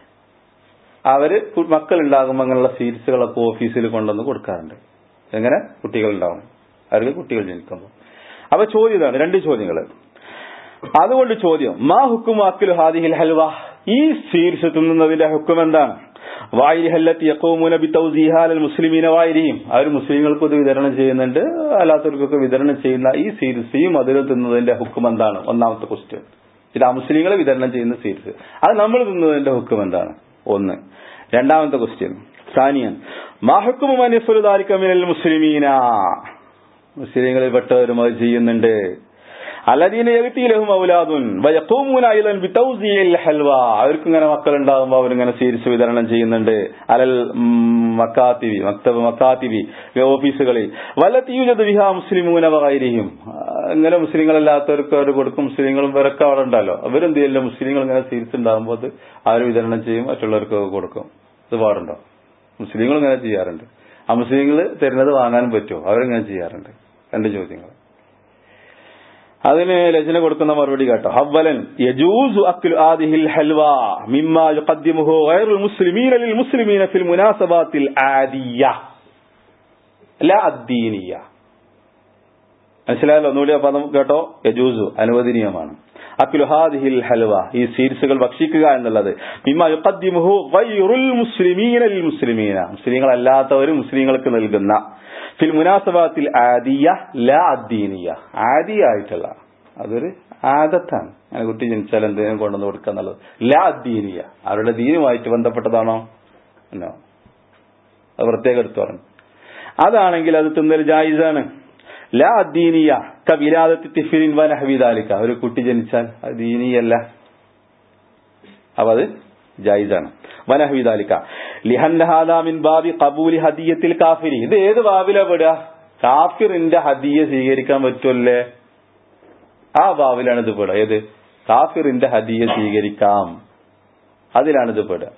അവര് മക്കൾ ഉണ്ടാകുമ്പോൾ അങ്ങനെയുള്ള സീരീസുകളൊക്കെ ഓഫീസിൽ കൊണ്ടുവന്ന് കൊടുക്കാറുണ്ട് എങ്ങനെ കുട്ടികൾ ഉണ്ടാവും അവർക്ക് കുട്ടികൾ ജനിക്കുമ്പോൾ അപ്പൊ ചോദ്യം ഇതാണ് രണ്ട് ചോദ്യങ്ങള് അതുകൊണ്ട് ചോദ്യം മാ ഹുക്കും അക്കിലു ഹാദിഹിൽ ഹൽവ ഈ സ്വീർസ് തിന്നുന്നതിന്റെ ഹുക്കും എന്താണ് വായിരിഹല്ലത്തി യക്കോമൂന ബി തൗസീഹാലൽ മുസ്ലിമീന വായിരിയും അവർ മുസ്ലിങ്ങൾക്ക് ഇത് വിതരണം ചെയ്യുന്നുണ്ട് അല്ലാത്തവർക്കൊക്കെ വിതരണം ചെയ്യുന്ന ഈ സീരീസ് മധുരം തിന്നതിന്റെ ഹുക്കും എന്താണ് ഒന്നാമത്തെ ക്വസ്റ്റ്യൻ ഇത് ആ മുസ്ലിങ്ങളെ വിതരണം ചെയ്യുന്ന സീരീസ് അത് നമ്മൾ തിന്നതിന്റെ ഹുക്കും എന്താണ് ഒന്ന് രണ്ടാമത്തെ ക്വസ്റ്റ്യൻ സാനിയൻ മാഹുക്കും മനസ്സുലുദാരിക്കമിനൽ മുസ്ലിമീന മുസ്ലിങ്ങളിൽ പെട്ടവരും അത് ചെയ്യുന്നുണ്ട് അല്ലദീന യഗ്തിലഹും ഔലാദുൻ വയഖൂമൂന അയ്ളൻ ബിതൗസിയിൽ ഹൽവ അവർക്ക് ഇങ്ങനെ മക്കൾ ഉണ്ടാകുമ്പോൾ അവരിങ്ങനെ സീരീസ് വിതരണം ചെയ്യുന്നുണ്ട് അലൽ മക്കാത്തിബി മക്തബ് മക്കാത്തിബി ഓഫീസുകളിൽ വല്ലത്തി യൂജദ് ബിഹാ മുസ്ലിമൂന വഗൈരിഹിം ഇങ്ങനെ മുസ്ലിങ്ങളല്ലാത്തവർക്ക് അവർ കൊടുക്കും മുസ്ലിങ്ങളും ഇവരൊക്കെ അവിടെ ഉണ്ടല്ലോ അവരെന്ത് ചെയ്യില്ല മുസ്ലിങ്ങൾ ഇങ്ങനെ സീരീസ് ഉണ്ടാകുമ്പോൾ അത് അവർ വിതരണം ചെയ്യും മറ്റുള്ളവർക്ക് കൊടുക്കും ഇത് പാടുണ്ടോ മുസ്ലിങ്ങൾ ഇങ്ങനെ ചെയ്യാറുണ്ട് ആ മുസ്ലിങ്ങൾ തരുന്നത് വാങ്ങാനും പറ്റുമോ അവരിങ്ങനെ ചെയ്യാറുണ്ട് രണ്ട് ചോദ്യങ്ങൾ അതിന് രചന കൊടുക്കുന്ന മറുപടി കേട്ടോ അവലൻ യജൂസു അക്ലു ആദിഹിൽ ഹൽവ മിമ്മ യുഖദ്ദിമുഹു ഗൈറുൽ മുസ്ലിമീന ലിൽ മുസ്ലിമീന ഫിൽ മുനാസബാത്തിൽ ആദിയ ലാ അദ്ദീനിയ മനസ്സിലായല്ലോ ഒന്നുകൂടി ആ പദം കേട്ടോ യജൂസു അനുവദനീയമാണ് അക്ലു ഹാദിഹിൽ ഹൽവ ഈ സീഡ്സുകൾ ഭക്ഷിക്കുക എന്നുള്ളത് മിമ്മ യുഖദ്ദിമുഹു ഗൈറുൽ മുസ്ലിമീന ലിൽ മുസ്ലിമീന മുസ്ലിങ്ങളല്ലാത്തവരും മുസ്ലിങ്ങൾക്ക് നൽകുന്ന ഫിൽ മുനാസബാത്തിൽ ആദിയ ല അദ്ദീനിയ ആദിയായിട്ടുള്ള അതൊരു ആദത്താണ് അങ്ങനെ കുട്ടി ജനിച്ചാൽ എന്തെങ്കിലും കൊണ്ടുവന്ന് കൊടുക്കുക എന്നുള്ളത് ല അദ്ദീനിയ അവരുടെ ദീനുമായിട്ട് ബന്ധപ്പെട്ടതാണോ എന്നോ അത് പ്രത്യേകം എടുത്തു പറഞ്ഞു അതാണെങ്കിൽ അത് തിന്നൽ ജായിസാണ് ല അദ്ദീനിയ കവിലാദത്തി തിഫിരിൻ വനഹവിദാലിക്ക ഒരു കുട്ടി ജനിച്ചാൽ അത് ദീനിയല്ല അപ്പൊ അത് ജായിസാണ് വനഹവിദാലിക്ക ലിഹൻഹാദാമിൻ ബാബി കബൂലി ഹദിയത്തിൽ കാഫിരി ഇത് ഏത് ബാബിലാ പെടുക കാഫിറിന്റെ ഹദിയ സ്വീകരിക്കാൻ പറ്റുമല്ലേ ആ ബാബിലാണ് ഇത് പെടുക ഏത് കാഫിറിന്റെ ഹദിയ സ്വീകരിക്കാം അതിലാണ് ഇത് പെടുക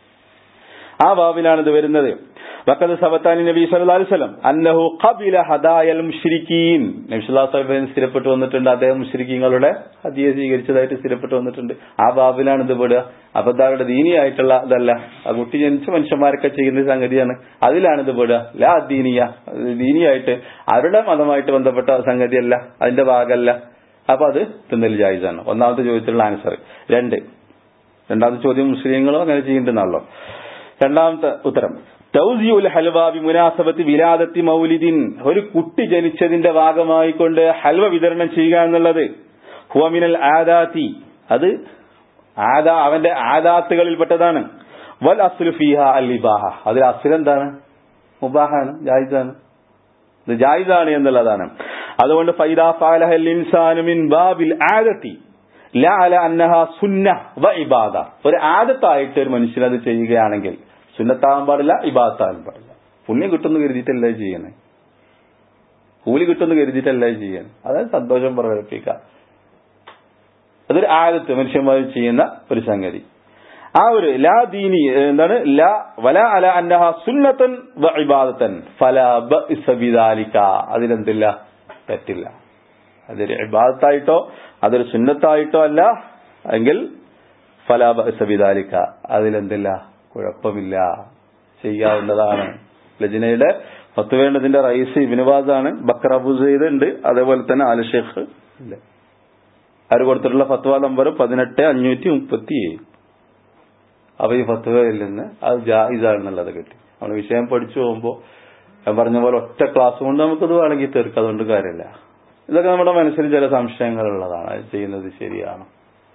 ആ ബാബിലാണ് ഇത് വരുന്നത് വക്കത് സബത്താനി നബി സല്ലല്ലാഹു അലൈഹി വസല്ലം അന്നഹു ഖബില ഹദായൽ മുശ്രിക്കീൻ നബി സല്ലല്ലാഹു അലൈഹി വസല്ലം സ്ഥിരപ്പെട്ടു വന്നിട്ടുണ്ട് അദ്ദേഹം മുശ്രിക്കീങ്ങളുടെ ഹദിയ സ്വീകരിച്ചതായിട്ട് സ്ഥിരപ്പെട്ടു വന്നിട്ടുണ്ട് ആ ബാബിലാണ് ഇത് പെടുക അപ്പൊ ഇതാരുടെ ദീനിയായിട്ടുള്ള ഇതല്ല ആ കുട്ടി ജനിച്ച മനുഷ്യന്മാരൊക്കെ ചെയ്യുന്ന സംഗതിയാണ് അതിലാണ് ഇത് പെടുക ലാ ദീനിയ ദീനിയായിട്ട് അവരുടെ മതമായിട്ട് ബന്ധപ്പെട്ട സംഗതിയല്ല അതിന്റെ ഭാഗമല്ല അപ്പൊ അത് തിന്നൽ ജായിസാണ് ഒന്നാമത്തെ ചോദ്യത്തിലുള്ള ആൻസർ രണ്ട് രണ്ടാമത്തെ ചോദ്യം മുസ്ലിങ്ങളും അങ്ങനെ ചെയ്യുന്നുണ്ടെന്നാണല്ലോ രണ്ടാമത്തെ ഉത്തരം തൗസിയുൽ ഹൽവാബി മുനാസബത്ത് വിലാദത്തി മൗലിദിൻ ഒരു കുട്ടി ജനിച്ചതിന്റെ ഭാഗമായിക്കൊണ്ട് ഹൽവ വിതരണം ചെയ്യുക എന്നുള്ളത് ഹുവമിനൽ ആദാത്തി അത് ആദാ അവന്റെ ആദാത്തുകളിൽപ്പെട്ടതാണ് വൽ അസ്ലു ഫീഹ അൽ ഇബാഹ അതിൽ അസ്ൽ എന്താണ് മുബാഹാണ് ജായിസാണ് ഇത് ജായിസാണ് എന്നുള്ളതാണ് അതുകൊണ്ട് ഫൈദാ ഫാലഹൽ ഇൻസാനു മിൻ ബാബിൽ ആദത്തി ലാ അല അന്നഹ സുന്ന വ ഇബാദ ഒരു ആദത്തായിട്ട് ഒരു മനുഷ്യൻ അത് ചെയ്യുകയാണെങ്കിൽ സുന്നത്താകാൻ പാടില്ല ഇബാദത്താകാൻ പാടില്ല പുണ്യം കിട്ടുന്നു കരുതിയിട്ടല്ല ചെയ്യണേ കൂലി കിട്ടുന്നു കരുതിയിട്ടല്ല ചെയ്യാൻ അതായത് സന്തോഷം പ്രകടിപ്പിക്കുക അതൊരു ആദത്ത് മനുഷ്യന്മാർ ചെയ്യുന്ന ഒരു സംഗതി ആ ഒരു ലാ ദീനി എന്താണ് ലാ വല അല അന്നഹ സുന്നത്തൻ വ ഇബാദത്തൻ ഫല ബിദാലിക അതിലെന്തില്ല തെറ്റില്ല അതൊരു ഇബാദത്തായിട്ടോ അതൊരു സുന്നത്തായിട്ടോ അല്ല എങ്കിൽ ഫല ബിദാലിക അതിലെന്തില്ല കുഴപ്പമില്ല ചെയ്യാവുന്നതാണ് ലജിനയുടെ പത്ത് വേണ്ടതിന്റെ റൈസ് ഇബിനുബാസാണ് ബക്കർ അബു സെയ്ദ് ഉണ്ട് അതേപോലെ തന്നെ ആല ഷേഖ് ഉണ്ട് അവർ കൊടുത്തിട്ടുള്ള ഫത്വ നമ്പർ പതിനെട്ട് അഞ്ഞൂറ്റി മുപ്പത്തി ഏഴ് അപ്പൊ ഈ ഫത്വയിൽ നിന്ന് അത് ജായിസാണെന്നുള്ളത് കിട്ടി നമ്മൾ വിഷയം പഠിച്ചു പോകുമ്പോൾ ഞാൻ പറഞ്ഞ പോലെ ഒറ്റ ക്ലാസ് കൊണ്ട് നമുക്കത് വേണമെങ്കിൽ തീർക്കാം അതുകൊണ്ട് കാര്യമില്ല ഇതൊക്കെ നമ്മുടെ മനസ്സിൽ ചില സംശയങ്ങളുള്ളതാണ് അത് ചെയ്യുന്നത് ശരിയാണ്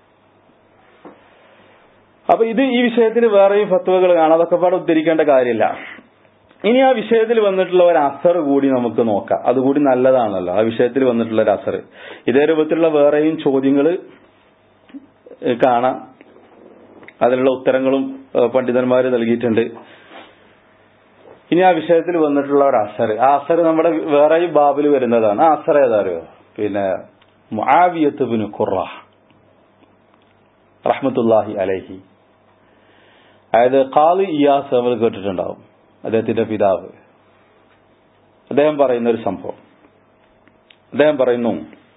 അപ്പൊ ഇത് ഈ വിഷയത്തിൽ വേറെയും ഫത്വകൾ കാണാം അതൊക്കെ പാടെ ഉദ്ധരിക്കേണ്ട കാര്യമില്ല ഇനി ആ വിഷയത്തിൽ വന്നിട്ടുള്ള ഒരു അസർ കൂടി നമുക്ക് നോക്കാം അതുകൂടി നല്ലതാണല്ലോ ആ വിഷയത്തിൽ വന്നിട്ടുള്ള ഒരു അസർ ഇതേ രൂപത്തിലുള്ള വേറെയും ചോദ്യങ്ങൾ കാണാം അതിനുള്ള ഉത്തരങ്ങളും പണ്ഡിതന്മാർ നൽകിയിട്ടുണ്ട് ഇനി ആ വിഷയത്തിൽ വന്നിട്ടുള്ള ഒരു അസർ ആ അസർ നമ്മുടെ വേറെയും ബാബിൽ വരുന്നതാണ് ആ അസർ ഏതാ അറിയോ പിന്നെ മുആവിയത്ത് ബിൻ ഖുറ റഹ്മത്തുല്ലാഹി അലൈഹി അതായത് ഖാലി ഇയാസ് നമ്മൾ കേട്ടിട്ടുണ്ടാവും അദ്ദേഹത്തിന്റെ പിതാവ് അദ്ദേഹം പറയുന്ന ഒരു സംഭവം അദ്ദേഹം പറയുന്നു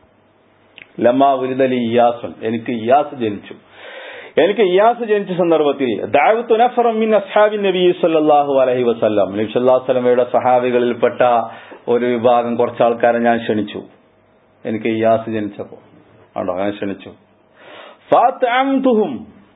ലമ്മ ഉലിദലി ഇയാസുൻ എനിക്ക് ഇയാസ് ജനിച്ചു എനിക്ക് ഇയാസ് ജനിച്ച സന്ദർഭത്തിൽ ദാവത്തു നഫറം മിൻ അസ്ഹാബി നബി സല്ലല്ലാഹു അലൈഹി വസല്ലം നബി സല്ലല്ലാഹു അലൈഹി വസല്ലമയുടെ സഹാബികളിൽപ്പെട്ട ഒരു വിഭാഗം കുറച്ച് ആൾക്കാരെ ഞാൻ ക്ഷണിച്ചു എനിക്ക് ഇയാസ് ജനിച്ചപ്പോ ആണോ ഞാൻ ക്ഷണിച്ചു ഫാത്തഅംതുഹും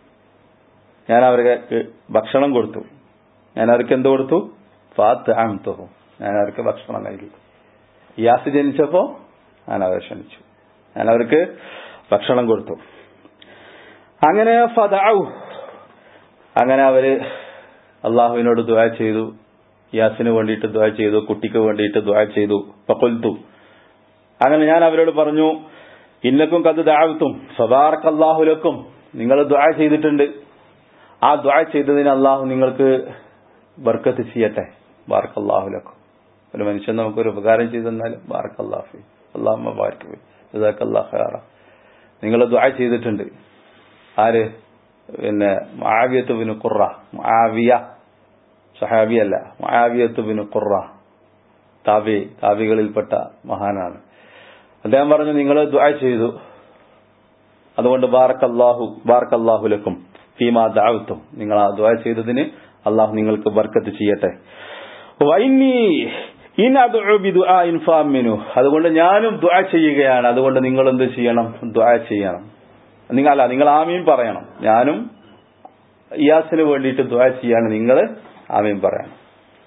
ഞാൻ അവർക്ക് ഭക്ഷണം കൊടുത്തു ഞാൻ അവർക്ക് എന്ത് കൊടുത്തു ഫാത്തഅംതുഹും ഞാൻ അവർക്ക് ഭക്ഷണം നൽകി ഇയാസ് ജനിച്ചപ്പോ ഞാൻ അവരെ ക്ഷണിച്ചു ഞാൻ അവർക്ക് ഭക്ഷണം കൊടുത്തു അങ്ങനെ ഫദഔ അങ്ങനെ അവര് അള്ളാഹുവിനോട് ദ്വാ ചെയ്തു യാസിന് വേണ്ടിയിട്ട് ദ്വാ ചെയ്തു കുട്ടിക്ക് വേണ്ടിയിട്ട് ദ്വാ ചെയ്തു പക്കൊൽത്തു അങ്ങനെ ഞാൻ അവരോട് പറഞ്ഞു ഇന്നക്കും കത് ദാവത്തും സദാർക്ക് അള്ളാഹുലക്കും നിങ്ങൾ ദ്വാ ചെയ്തിട്ടുണ്ട് ആ ദ്വാ ചെയ്തതിന് അള്ളാഹു നിങ്ങൾക്ക് ബർക്കത്ത് ചെയ്യട്ടെ ബാർക്ക് അള്ളാഹുലക്കും ഒരു മനുഷ്യൻ നമുക്കൊരു ഉപകാരം ചെയ്തു തന്നാൽ ബാർക്ക് അള്ളാഹു അള്ളാഹ് ബാർക്ക് ജസാക്ക് അള്ളാഹ് നിങ്ങൾ ദ്വാ ചെയ്തിട്ടുണ്ട് ആര് പിന്നെ മാവിയത്ത് ബിന് ഖുറ മാവിയ സഹാബിയല്ല മാവിയത്ത് ബിന് ഖുറ താബി താബികളിൽപ്പെട്ട മഹാനാണ് അദ്ദേഹം പറഞ്ഞു നിങ്ങൾ ദ്വാ ചെയ്തു അതുകൊണ്ട് ബാറക്കല്ലാഹു ബാറക്കല്ലാഹു ലക്കും ഫീമാ ദാവത്തും നിങ്ങൾ ആ ദ്വാ ചെയ്തതിന് അള്ളാഹു നിങ്ങൾക്ക് ബർക്കത്ത് ചെയ്യട്ടെ വൈന്നി ഇൻ ഇൻഫാമിനു അതുകൊണ്ട് ഞാനും ദ്വാ ചെയ്യുകയാണ് അതുകൊണ്ട് നിങ്ങൾ എന്ത് ചെയ്യണം ദ്വാ ചെയ്യണം നിങ്ങൾ അല്ല നിങ്ങൾ ആമീൻ പറയണം ഞാനും ഇയാസിന് വേണ്ടിയിട്ട് ദ്വാ ചെയ്യാണ് നിങ്ങൾ ആമീൻ പറയണം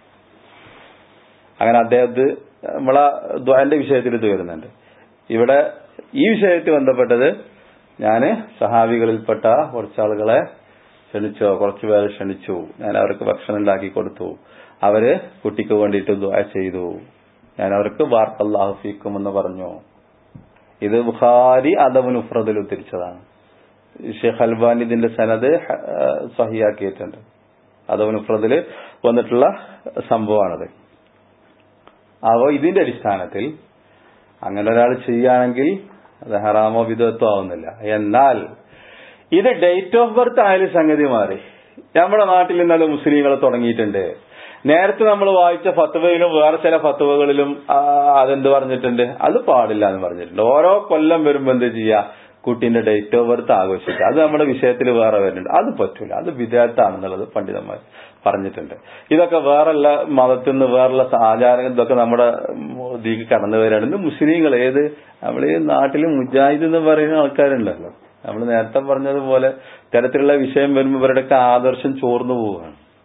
അങ്ങനെ അദ്ദേഹത്ത് നമ്മളെ ദ്വാന്റെ വിഷയത്തിൽ ഇത് വരുന്നുണ്ട് ഇവിടെ ഈ വിഷയത്തിൽ ബന്ധപ്പെട്ടത് ഞാന് സഹാബികളിൽപ്പെട്ട കുറച്ചാളുകളെ ക്ഷണിച്ചു കുറച്ചു പേരെ ക്ഷണിച്ചു ഞാൻ അവർക്ക് ഭക്ഷണം ഉണ്ടാക്കി കൊടുത്തു അവര് കുട്ടിക്ക് വേണ്ടിയിട്ട് ദ്വാ ചെയ്തു ഞാൻ അവർക്ക് വാർത്തല്ലാഹു ഫീക്കും എന്ന് പറഞ്ഞു ഇത് ബുഖാരി അദബുനുഫ്രദിൽ ഉദ്ധരിച്ചതാണ് ഷെയ്ഖ് അൽബാനി ഇതിന്റെ സനത് സഹിയാക്കിയിട്ടുണ്ട് അദബുനുഫ്രദിൽ വന്നിട്ടുള്ള സംഭവമാണത് അപ്പോ ഇതിന്റെ അടിസ്ഥാനത്തിൽ അങ്ങനെ ഒരാൾ ചെയ്യുകയാണെങ്കിൽ അത് ഹറാമോ വിധത്വം ആവുന്നില്ല എന്നാൽ ഇത് ഡേറ്റ് ഓഫ് ബർത്ത് ആയാലും സംഗതി മാറി നമ്മുടെ നാട്ടിൽ ഇന്നത് മുസ്ലിങ്ങൾ തുടങ്ങിയിട്ടുണ്ട് നേരത്തെ നമ്മൾ വായിച്ച ഫത്തുവയിലും വേറെ ചില ഫത്തുവകളിലും അതെന്ത് പറഞ്ഞിട്ടുണ്ട് അത് പാടില്ല എന്ന് പറഞ്ഞിട്ടുണ്ട് ഓരോ കൊല്ലം വരുമ്പോ എന്ത് ചെയ്യാ കുട്ടീന്റെ ഡേറ്റ് ഓഫ് ബർത്ത് ആഘോഷിക്കുക അത് നമ്മുടെ വിഷയത്തിൽ വേറെ വരുന്നുണ്ട് അത് പറ്റൂല അത് വിദേഹത്താണെന്നുള്ളത് പണ്ഡിതന്മാർ പറഞ്ഞിട്ടുണ്ട് ഇതൊക്കെ വേറെല്ല മതത്തിൽ നിന്ന് വേറെല്ല ആചാരം ഇതൊക്കെ നമ്മുടെ ഇതിക്ക് കടന്നു വരികയാണ് ഇന്ന് മുസ്ലിങ്ങൾ ഏത് നമ്മൾ ഈ നാട്ടിൽ മുജാഹിദ് എന്ന് പറയുന്ന ആൾക്കാരുണ്ടല്ലോ നമ്മൾ നേരത്തെ പറഞ്ഞതുപോലെ തരത്തിലുള്ള വിഷയം വരുമ്പോൾ ഇവരുടെയൊക്കെ ആദർശം ചോർന്നു പോവുകയാണ്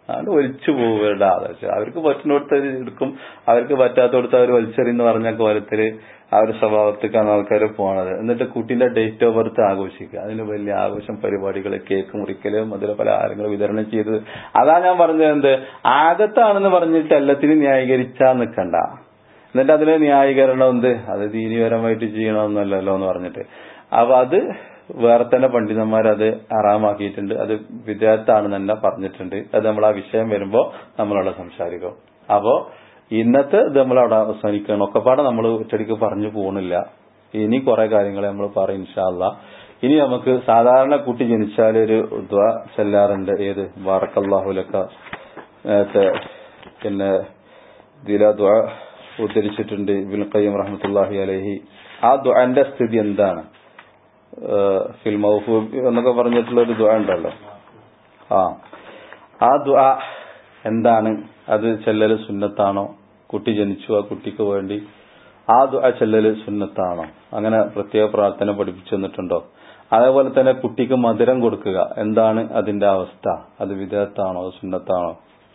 അത് ഒലിച്ചു പോവുകയുടെ ആദർശം അവർക്ക് പറ്റുന്നിടത്ത് അവര് എടുക്കും അവർക്ക് പറ്റാത്തടത്ത് അവർ വലിച്ചെറിയെന്ന് പറഞ്ഞ കോലത്തില് ആ ഒരു സ്വഭാവത്തേക്കാണ് ആൾക്കാർ പോണത് എന്നിട്ട് കുട്ടിന്റെ ഡേറ്റ് ഓഫ് ബർത്ത് ആഘോഷിക്കുക അതിന് വലിയ ആഘോഷം പരിപാടികൾ കേക്ക് മുറിക്കല് മധുര പലഹാരങ്ങൾ വിതരണം ചെയ്തത് അതാ ഞാൻ പറഞ്ഞത് എന്ത് ആദത്താണെന്ന് പറഞ്ഞിട്ട് എല്ലാത്തിനും ന്യായീകരിച്ചാ നിക്കണ്ട എന്നിട്ട് അതിന് ന്യായീകരണം എന്ത് അത് ദീനിപരമായിട്ട് ചെയ്യണമെന്നല്ലല്ലോ എന്ന് പറഞ്ഞിട്ട് അപ്പൊ അത് വേറെ തന്നെ പണ്ഡിതന്മാർ അത് ആറാമാക്കിയിട്ടുണ്ട് അത് വിദേഹത്താണെന്ന് തന്നെ പറഞ്ഞിട്ടുണ്ട് അത് നമ്മൾ ആ വിഷയം വരുമ്പോ നമ്മളവിടെ സംസാരിക്കും അപ്പോ ഇന്നത്തെ ഇത് നമ്മൾ അവിടെ അവസാനിക്കണം ഒക്കെപ്പാടെ നമ്മൾ ഒറ്റടിക്ക് പറഞ്ഞു പോകുന്നില്ല ഇനി കുറെ കാര്യങ്ങൾ നമ്മൾ പറയും ഇൻഷാല്ല ഇനി നമുക്ക് സാധാരണ കുട്ടി ജനിച്ചാൽ ഒരു ദ്വ ചെല്ലാറുണ്ട് ഏത് വാറക്കല്ലാഹുലക്ക നേരത്തെ പിന്നെ ദില ദ്വ ഉദ്ധരിച്ചിട്ടുണ്ട് ഇബിൻ ഖയ്യം റഹ്മത്തുല്ലാഹി അലഹി ആ ദ്വന്റെ സ്ഥിതി എന്താണ് ഫിൽ മൗഫൂബ് എന്നൊക്കെ പറഞ്ഞിട്ടുള്ള ഒരു ദ്വ ഉണ്ടല്ലോ ആ ആ ദ്വ എന്താണ് അത് ചെല്ലല് സുന്നത്താണോ കുട്ടി ജനിച്ചു ആ കുട്ടിക്ക് വേണ്ടി ആ ദ്വ ചെല്ലല് സുന്നത്താണോ അങ്ങനെ പ്രത്യേക പ്രാർത്ഥന പഠിപ്പിച്ചു തന്നിട്ടുണ്ടോ അതേപോലെ തന്നെ കുട്ടിക്ക് മധുരം കൊടുക്കുക എന്താണ് അതിന്റെ അവസ്ഥ അത് വിദേഹത്താണോ അത് സുന്നത്താണോ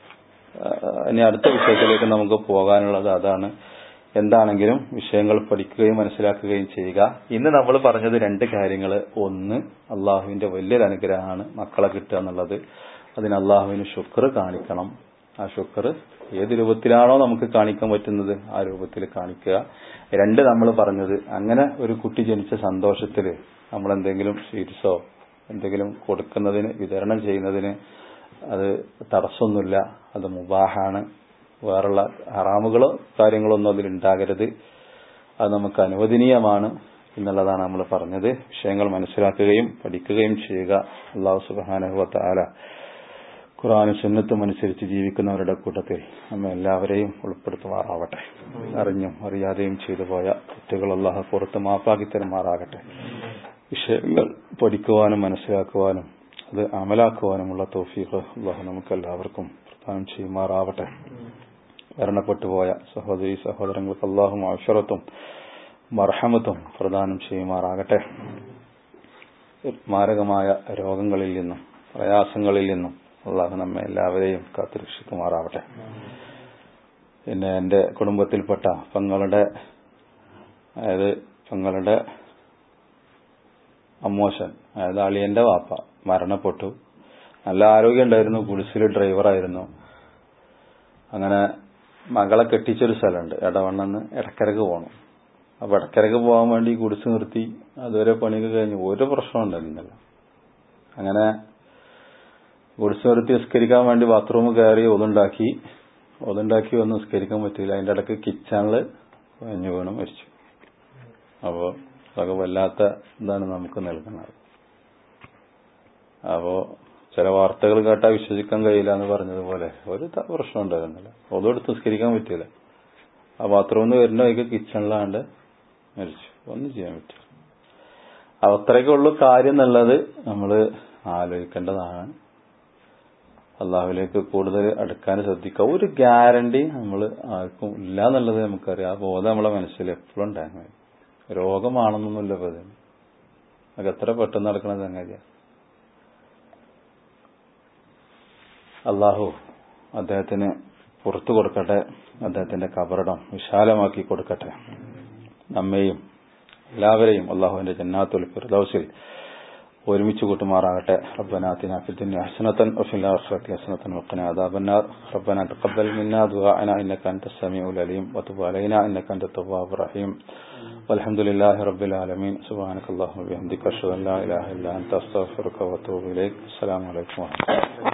ഇനി അടുത്ത വിഷയത്തിലേക്ക് നമുക്ക് പോകാനുള്ളത് അതാണ് എന്താണെങ്കിലും വിഷയങ്ങൾ പഠിക്കുകയും മനസ്സിലാക്കുകയും ചെയ്യുക ഇന്ന് നമ്മൾ പറഞ്ഞത് രണ്ട് കാര്യങ്ങൾ ഒന്ന് അള്ളാഹുവിന്റെ വലിയൊരു അനുഗ്രഹമാണ് മക്കളെ കിട്ടുക എന്നുള്ളത് അതിന് അള്ളാഹുവിന് ശുക്ർ കാണിക്കണം ആ ശുക്ർ ഏത് രൂപത്തിലാണോ നമുക്ക് കാണിക്കാൻ പറ്റുന്നത് ആ രൂപത്തിൽ കാണിക്കുക രണ്ട് നമ്മൾ പറഞ്ഞത് അങ്ങനെ ഒരു കുട്ടി ജനിച്ച സന്തോഷത്തിൽ നമ്മൾ എന്തെങ്കിലും സ്വീറ്റ്സോ എന്തെങ്കിലും കൊടുക്കുന്നതിന് വിതരണം ചെയ്യുന്നതിന് അത് തടസ്സമൊന്നുമില്ല അത് മുബാഹാണ് വേറുള്ള ഹറാമുകളോ കാര്യങ്ങളോ ഒന്നും അതിൽ ഉണ്ടാകരുത് അത് നമുക്ക് അനുവദനീയമാണ് എന്നുള്ളതാണ് നമ്മൾ പറഞ്ഞത് വിഷയങ്ങൾ മനസ്സിലാക്കുകയും പഠിക്കുകയും ചെയ്യുക അള്ളാഹു സുബാനുഭവത്ത ആല ഖുറാനും സുന്നത്തും അനുസരിച്ച് ജീവിക്കുന്നവരുടെ കൂട്ടത്തിൽ നമ്മെ എല്ലാവരെയും ഉൾപ്പെടുത്തുമാറാവട്ടെ അറിഞ്ഞും അറിയാതെയും ചെയ്തു പോയ തെറ്റുകൾ അള്ളാഹു പുറത്ത് മാപ്പാക്കി തരുമാറാകട്ടെ വിഷയങ്ങൾ പഠിക്കുവാനും മനസ്സിലാക്കുവാനും അത് അമലാക്കുവാനുമുള്ള തോഫീഖ് അള്ളാഹു നമുക്ക് എല്ലാവർക്കും പ്രദാനം ചെയ്യുമാറാവട്ടെ മരണപ്പെട്ടുപോയ സഹോദരി സഹോദരങ്ങൾക്ക് അള്ളാഹു അക്ഷരത്തും മർഹമത്തും പ്രദാനം ചെയ്യുമാറാകട്ടെ മാരകമായ രോഗങ്ങളിൽ നിന്നും പ്രയാസങ്ങളിൽ നിന്നും അള്ളാഹു നമ്മെ എല്ലാവരെയും കാത്തുരക്ഷിക്കുമാറാവട്ടെ പിന്നെ എന്റെ കുടുംബത്തിൽപ്പെട്ട പങ്ങളുടെ അതായത് പങ്ങളുടെ അമ്മോശൻ അതായത് അളിയന്റെ വാപ്പ മരണപ്പെട്ടു നല്ല ആരോഗ്യം ഉണ്ടായിരുന്നു ഗുഡ്സിൽ ഡ്രൈവറായിരുന്നു അങ്ങനെ മകളെ കെട്ടിച്ചൊരു സ്ഥലമുണ്ട് ഇടവണ്ണെന്ന് ഇടക്കരക്ക് പോകണം അപ്പൊ ഇടക്കരക്ക് പോകാൻ വേണ്ടി ഗുഡ്സ് നിർത്തി അതുവരെ പണിയൊക്കെ കഴിഞ്ഞു ഒരു പ്രശ്നം ഉണ്ടായിരുന്നില്ല അങ്ങനെ ഗുഡ്സ് നിർത്തി നിസ്കരിക്കാൻ വേണ്ടി ബാത്റൂം കയറി ഒതുണ്ടാക്കി ഒതുണ്ടാക്കി വന്ന് നിസ്കരിക്കാൻ പറ്റിയില്ല അതിന്റെ ഇടയ്ക്ക് കിച്ചണില് കുഴഞ്ഞു വീണ് മരിച്ചു അപ്പോ അതൊക്കെ വല്ലാത്ത ഇതാണ് നമുക്ക് നൽകുന്നത് അപ്പോ ചില വാർത്തകൾ കേട്ടാൽ വിശ്വസിക്കാൻ കഴിയില്ല എന്ന് പറഞ്ഞതുപോലെ ഒരു പ്രശ്നം ഉണ്ടായിരുന്നില്ല ഒതെടുത്ത് നിസ്കരിക്കാൻ പറ്റിയില്ല ആ ബാത്റൂമിൽ നിന്ന് വരുന്ന വഴിക്ക് കിച്ചണിലാണ്ട് മരിച്ചു ഒന്നും ചെയ്യാൻ പറ്റില്ല അത്രയൊക്കെ ഉള്ളു കാര്യം എന്നുള്ളത് നമ്മൾ ആലോചിക്കേണ്ടതാണ് അള്ളാഹുലേക്ക് കൂടുതൽ അടുക്കാൻ ശ്രദ്ധിക്കുക ഒരു ഗ്യാരണ്ടി നമ്മൾ ആർക്കും ഇല്ല എന്നുള്ളത് നമുക്കറിയാം ആ ബോധം നമ്മളെ മനസ്സിൽ എപ്പോഴും ഉണ്ടായിരുന്നു രോഗമാണെന്നൊന്നുമില്ല ഇപ്പൊ ഇതിന് അതൊക്കെ എത്ര പെട്ടെന്ന് നടക്കുന്ന സംഗതിയാണ് അള്ളാഹു അദ്ദേഹത്തിന് പുറത്തു കൊടുക്കട്ടെ അദ്ദേഹത്തിന്റെ കബറിടം വിശാലമാക്കി കൊടുക്കട്ടെ നമ്മെയും എല്ലാവരെയും അള്ളാഹുവിന്റെ ജന്നാത്തുൽ ഫിർദൗസിൽ ഒരുമിച്ച് കൂട്ടുമാറാകട്ടെ ربنا آتنا في الدنيا حسنة وفي الآخرة حسنة وقنا عذاب النار ربنا تقبل منا دعاءنا إنك أنت السميع العليم وتب علينا إنك أنت التواب الرحيم والحمد لله رب العالمين سبحانك اللهم وبحمدك أشهد أن لا إله إلا أنت أستغفرك وأتوب إليك السلام عليكم ورحمة الله